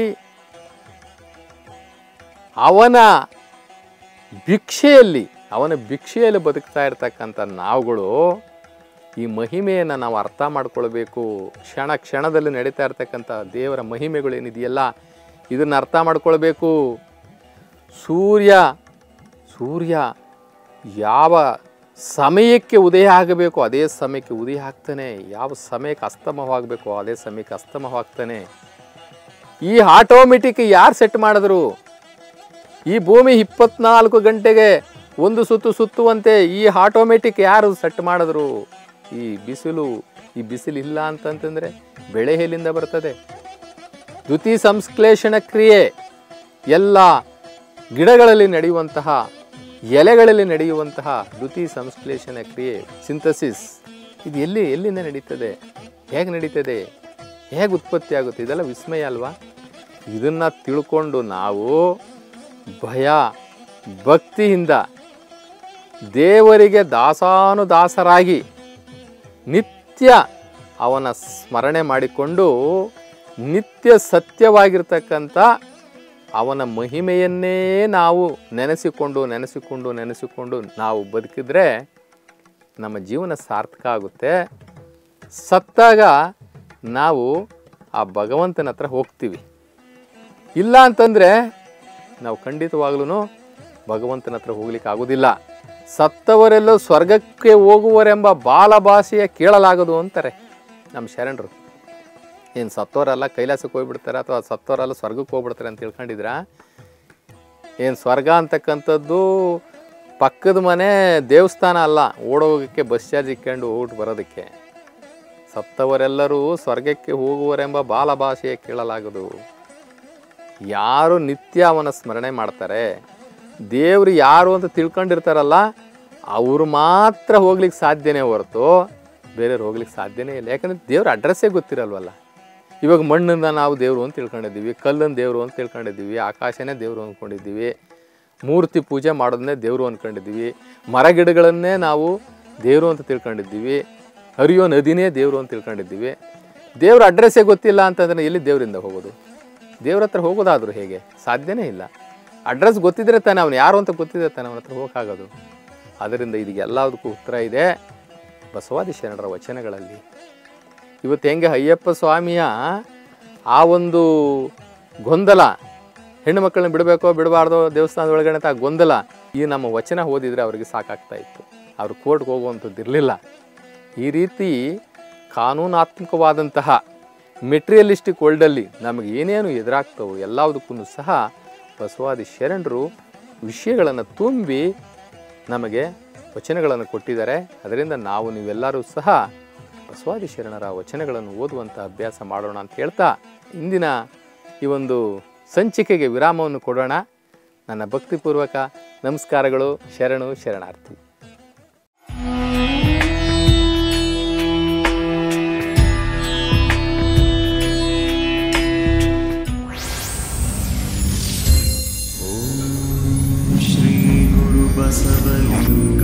ಅವನ ಭಿಕ್ಷೆಯಲ್ಲಿ ಅವನ ಭಿಕ್ಷೆಯಲ್ಲಿ ಬದುಕ್ತಾ ಇರ್ತಕ್ಕಂಥ ನಾವುಗಳು ಈ ಮಹಿಮೆಯನ್ನು ನಾವು ಅರ್ಥ ಮಾಡ್ಕೊಳ್ಬೇಕು ಕ್ಷಣ ಕ್ಷಣದಲ್ಲಿ ನಡೀತಾ ಇರ್ತಕ್ಕಂಥ ದೇವರ ಮಹಿಮೆಗಳು ಏನಿದೆಯಲ್ಲ ಇದನ್ನು ಅರ್ಥ ಮಾಡ್ಕೊಳ್ಬೇಕು ಸೂರ್ಯ ಸೂರ್ಯ ಯಾವ ಸಮಯಕ್ಕೆ ಉದಯ ಆಗಬೇಕು ಅದೇ ಸಮಯಕ್ಕೆ ಉದಯ ಆಗ್ತಾನೆ ಯಾವ ಸಮಯಕ್ಕೆ ಅಸ್ತಮವಾಗಬೇಕು ಅದೇ ಸಮಯಕ್ಕೆ ಅಸ್ತಮವಾಗ್ತಾನೆ ಈ ಆಟೋಮೆಟಿಕ್ ಯಾರು ಸೆಟ್ ಮಾಡಿದ್ರು ಈ ಭೂಮಿ ಇಪ್ಪತ್ನಾಲ್ಕು ಗಂಟೆಗೆ ಒಂದು ಸುತ್ತು ಸುತ್ತುವಂತೆ ಈ ಆಟೋಮೆಟಿಕ್ ಯಾರು ಸೆಟ್ ಮಾಡಿದ್ರು ಈ ಬಿಸಿಲು ಈ ಬಿಸಿಲು ಇಲ್ಲ ಅಂತಂತಂದರೆ ಬೆಳೆ ಎಲ್ಲಿಂದ ಬರ್ತದೆ ದ್ಯುತಿ ಸಂಶ್ಲೇಷಣ ಕ್ರಿಯೆ ಎಲ್ಲ ಗಿಡಗಳಲ್ಲಿ ನಡೆಯುವಂತಹ ಎಲೆಗಳಲ್ಲಿ ನಡೆಯುವಂತಹ ದ್ಯುತಿ ಸಂಶ್ಲೇಷಣ ಕ್ರಿಯೆ ಸಿಂಥಸಿಸ್ ಇದು ಎಲ್ಲಿ ಎಲ್ಲಿಂದ ನಡೀತದೆ ಹೇಗೆ ನಡೀತದೆ ಹೇಗೆ ಉತ್ಪತ್ತಿ ಆಗುತ್ತೆ ಇದೆಲ್ಲ ವಿಸ್ಮಯ ಅಲ್ವಾ ಇದನ್ನು ತಿಳ್ಕೊಂಡು ನಾವು ಭಯ ಭಕ್ತಿಯಿಂದ ದೇವರಿಗೆ ದಾಸಾನುದಾಸರಾಗಿ ನಿತ್ಯ ಅವನ ಸ್ಮರಣೆ ಮಾಡಿಕೊಂಡು ನಿತ್ಯ ಸತ್ಯವಾಗಿರ್ತಕ್ಕಂಥ ಅವನ ಮಹಿಮೆಯನ್ನೇ ನಾವು ನೆನೆಸಿಕೊಂಡು ನೆನೆಸಿಕೊಂಡು ನೆನೆಸಿಕೊಂಡು ನಾವು ಬದುಕಿದ್ರೆ ನಮ್ಮ ಜೀವನ ಸಾರ್ಥಕ ಆಗುತ್ತೆ ಸತ್ತಾಗ ನಾವು ಆ ಭಗವಂತನ ಹತ್ರ ಹೋಗ್ತೀವಿ ಇಲ್ಲ ಅಂತಂದರೆ ನಾವು ಖಂಡಿತವಾಗ್ಲೂ ಭಗವಂತನ ಹತ್ರ ಹೋಗ್ಲಿಕ್ಕೆ ಆಗೋದಿಲ್ಲ ಸತ್ತವರೆಲ್ಲೋ ಸ್ವರ್ಗಕ್ಕೆ ಹೋಗುವರೆಂಬ ಬಾಲಭಾಷೆಯ ಕೇಳಲಾಗದು ಅಂತಾರೆ ನಮ್ಮ ಶರಣರು ಏನು ಸತ್ತವರೆಲ್ಲ ಕೈಲಾಸಕ್ಕೆ ಹೋಗ್ಬಿಡ್ತಾರೆ ಅಥವಾ ಸತ್ತವರೆಲ್ಲ ಸ್ವರ್ಗಕ್ಕೆ ಹೋಗ್ಬಿಡ್ತಾರೆ ಅಂತ ತಿಳ್ಕೊಂಡಿದ್ರ ಏನು ಸ್ವರ್ಗ ಅಂತಕ್ಕಂಥದ್ದು ಪಕ್ಕದ ಮನೆ ದೇವಸ್ಥಾನ ಅಲ್ಲ ಓಡೋಗೋಕ್ಕೆ ಬಸ್ ಚಾರ್ಜ್ ಇಕ್ಕೊಂಡು ಹೋಗ್ಬಿಟ್ಟು ಬರೋದಕ್ಕೆ ಸತ್ತವರೆಲ್ಲರೂ ಸ್ವರ್ಗಕ್ಕೆ ಹೋಗುವರೆಂಬ ಬಾಲಭಾಷೆಯ ಕೇಳಲಾಗದು ಯಾರು ನಿತ್ಯ ಅವನ ಸ್ಮರಣೆ ಮಾಡ್ತಾರೆ ದೇವರು ಯಾರು ಅಂತ ತಿಳ್ಕೊಂಡಿರ್ತಾರಲ್ಲ ಅವರು ಮಾತ್ರ ಹೋಗ್ಲಿಕ್ಕೆ ಸಾಧ್ಯನೇ ಹೊರತು ಬೇರೆಯವ್ರು ಹೋಗ್ಲಿಕ್ಕೆ ಸಾಧ್ಯನೇ ಇಲ್ಲ ಯಾಕಂದ್ರೆ ದೇವ್ರ ಅಡ್ರೆಸ್ಸೇ ಗೊತ್ತಿರಲ್ವಲ್ಲ ಇವಾಗ ಮಣ್ಣಿಂದ ನಾವು ದೇವರು ಅಂತ ತಿಳ್ಕೊಂಡಿದ್ದೀವಿ ಕಲ್ಲನ್ನು ದೇವರು ಅಂತ ತಿಳ್ಕೊಂಡಿದ್ದೀವಿ ಆಕಾಶನೇ ದೇವರು ಅಂದ್ಕೊಂಡಿದ್ದೀವಿ ಮೂರ್ತಿ ಪೂಜೆ ಮಾಡೋದನ್ನೇ ದೇವರು ಅಂದ್ಕೊಂಡಿದ್ದೀವಿ ಮರ ಗಿಡಗಳನ್ನೇ ನಾವು ದೇವರು ಅಂತ ತಿಳ್ಕೊಂಡಿದ್ದೀವಿ ಹರಿಯೋ ನದಿನೇ ದೇವರು ಅಂತ ತಿಳ್ಕೊಂಡಿದ್ದೀವಿ ದೇವ್ರ ಅಡ್ರೆಸ್ಸೇ ಗೊತ್ತಿಲ್ಲ ಅಂತಂದ್ರೆ ಎಲ್ಲಿ ದೇವರಿಂದ ಹೋಗೋದು ದೇವ್ರ ಹತ್ರ ಹೋಗೋದಾದರೂ ಹೇಗೆ ಸಾಧ್ಯನೇ ಇಲ್ಲ ಅಡ್ರೆಸ್ ಗೊತ್ತಿದ್ರೆ ತಾನೆ ಅವನು ಯಾರು ಅಂತ ಗೊತ್ತಿದ್ರೆ ತಾನೆ ಅವನ ಹತ್ರ ಹೋಗೋಕ್ಕಾಗೋದು ಅದರಿಂದ ಇದಕ್ಕೆಲ್ಲದಕ್ಕೂ ಉತ್ತರ ಇದೆ ಬಸವಾದಿ ಶರಣರ ವಚನಗಳಲ್ಲಿ ಇವತ್ತು ಹೆಂಗೆ ಅಯ್ಯಪ್ಪ ಸ್ವಾಮಿಯ ಆ ಒಂದು ಗೊಂದಲ ಹೆಣ್ಣು ಮಕ್ಕಳನ್ನ ಬಿಡಬೇಕೋ ಬಿಡಬಾರ್ದೋ ದೇವಸ್ಥಾನದ ಒಳಗಡೆ ಅಂತ ಆ ಗೊಂದಲ ಈ ನಮ್ಮ ವಚನ ಓದಿದರೆ ಅವರಿಗೆ ಸಾಕಾಗ್ತಾ ಇತ್ತು ಅವರು ಕೋರ್ಟ್ಗೆ ಹೋಗುವಂಥದ್ದು ಇರಲಿಲ್ಲ ಈ ರೀತಿ ಕಾನೂನಾತ್ಮಕವಾದಂತಹ ಮೆಟೀರಿಯಲಿಸ್ಟಿಕ್ ವರ್ಲ್ಡಲ್ಲಿ ನಮಗೆ ಏನೇನು ಎದುರಾಗ್ತವೋ ಎಲ್ಲದಕ್ಕೂ ಸಹ ಬಸವಾದಿ ಶರಣರು ವಿಷಯಗಳನ್ನು ತುಂಬಿ ನಮಗೆ ವಚನಗಳನ್ನು ಕೊಟ್ಟಿದ್ದಾರೆ ಅದರಿಂದ ನಾವು ನೀವೆಲ್ಲರೂ ಸಹ ಬಸವಾದಿ ಶರಣರ ವಚನಗಳನ್ನು ಓದುವಂಥ ಅಭ್ಯಾಸ ಮಾಡೋಣ ಅಂತ ಹೇಳ್ತಾ ಇಂದಿನ ಈ ಒಂದು ಸಂಚಿಕೆಗೆ ವಿರಾಮವನ್ನು ಕೊಡೋಣ ನನ್ನ ಭಕ್ತಿಪೂರ್ವಕ ನಮಸ್ಕಾರಗಳು ಶರಣು ಶರಣಾರ್ಥಿ श्रीगुरुबसवलिङ्ग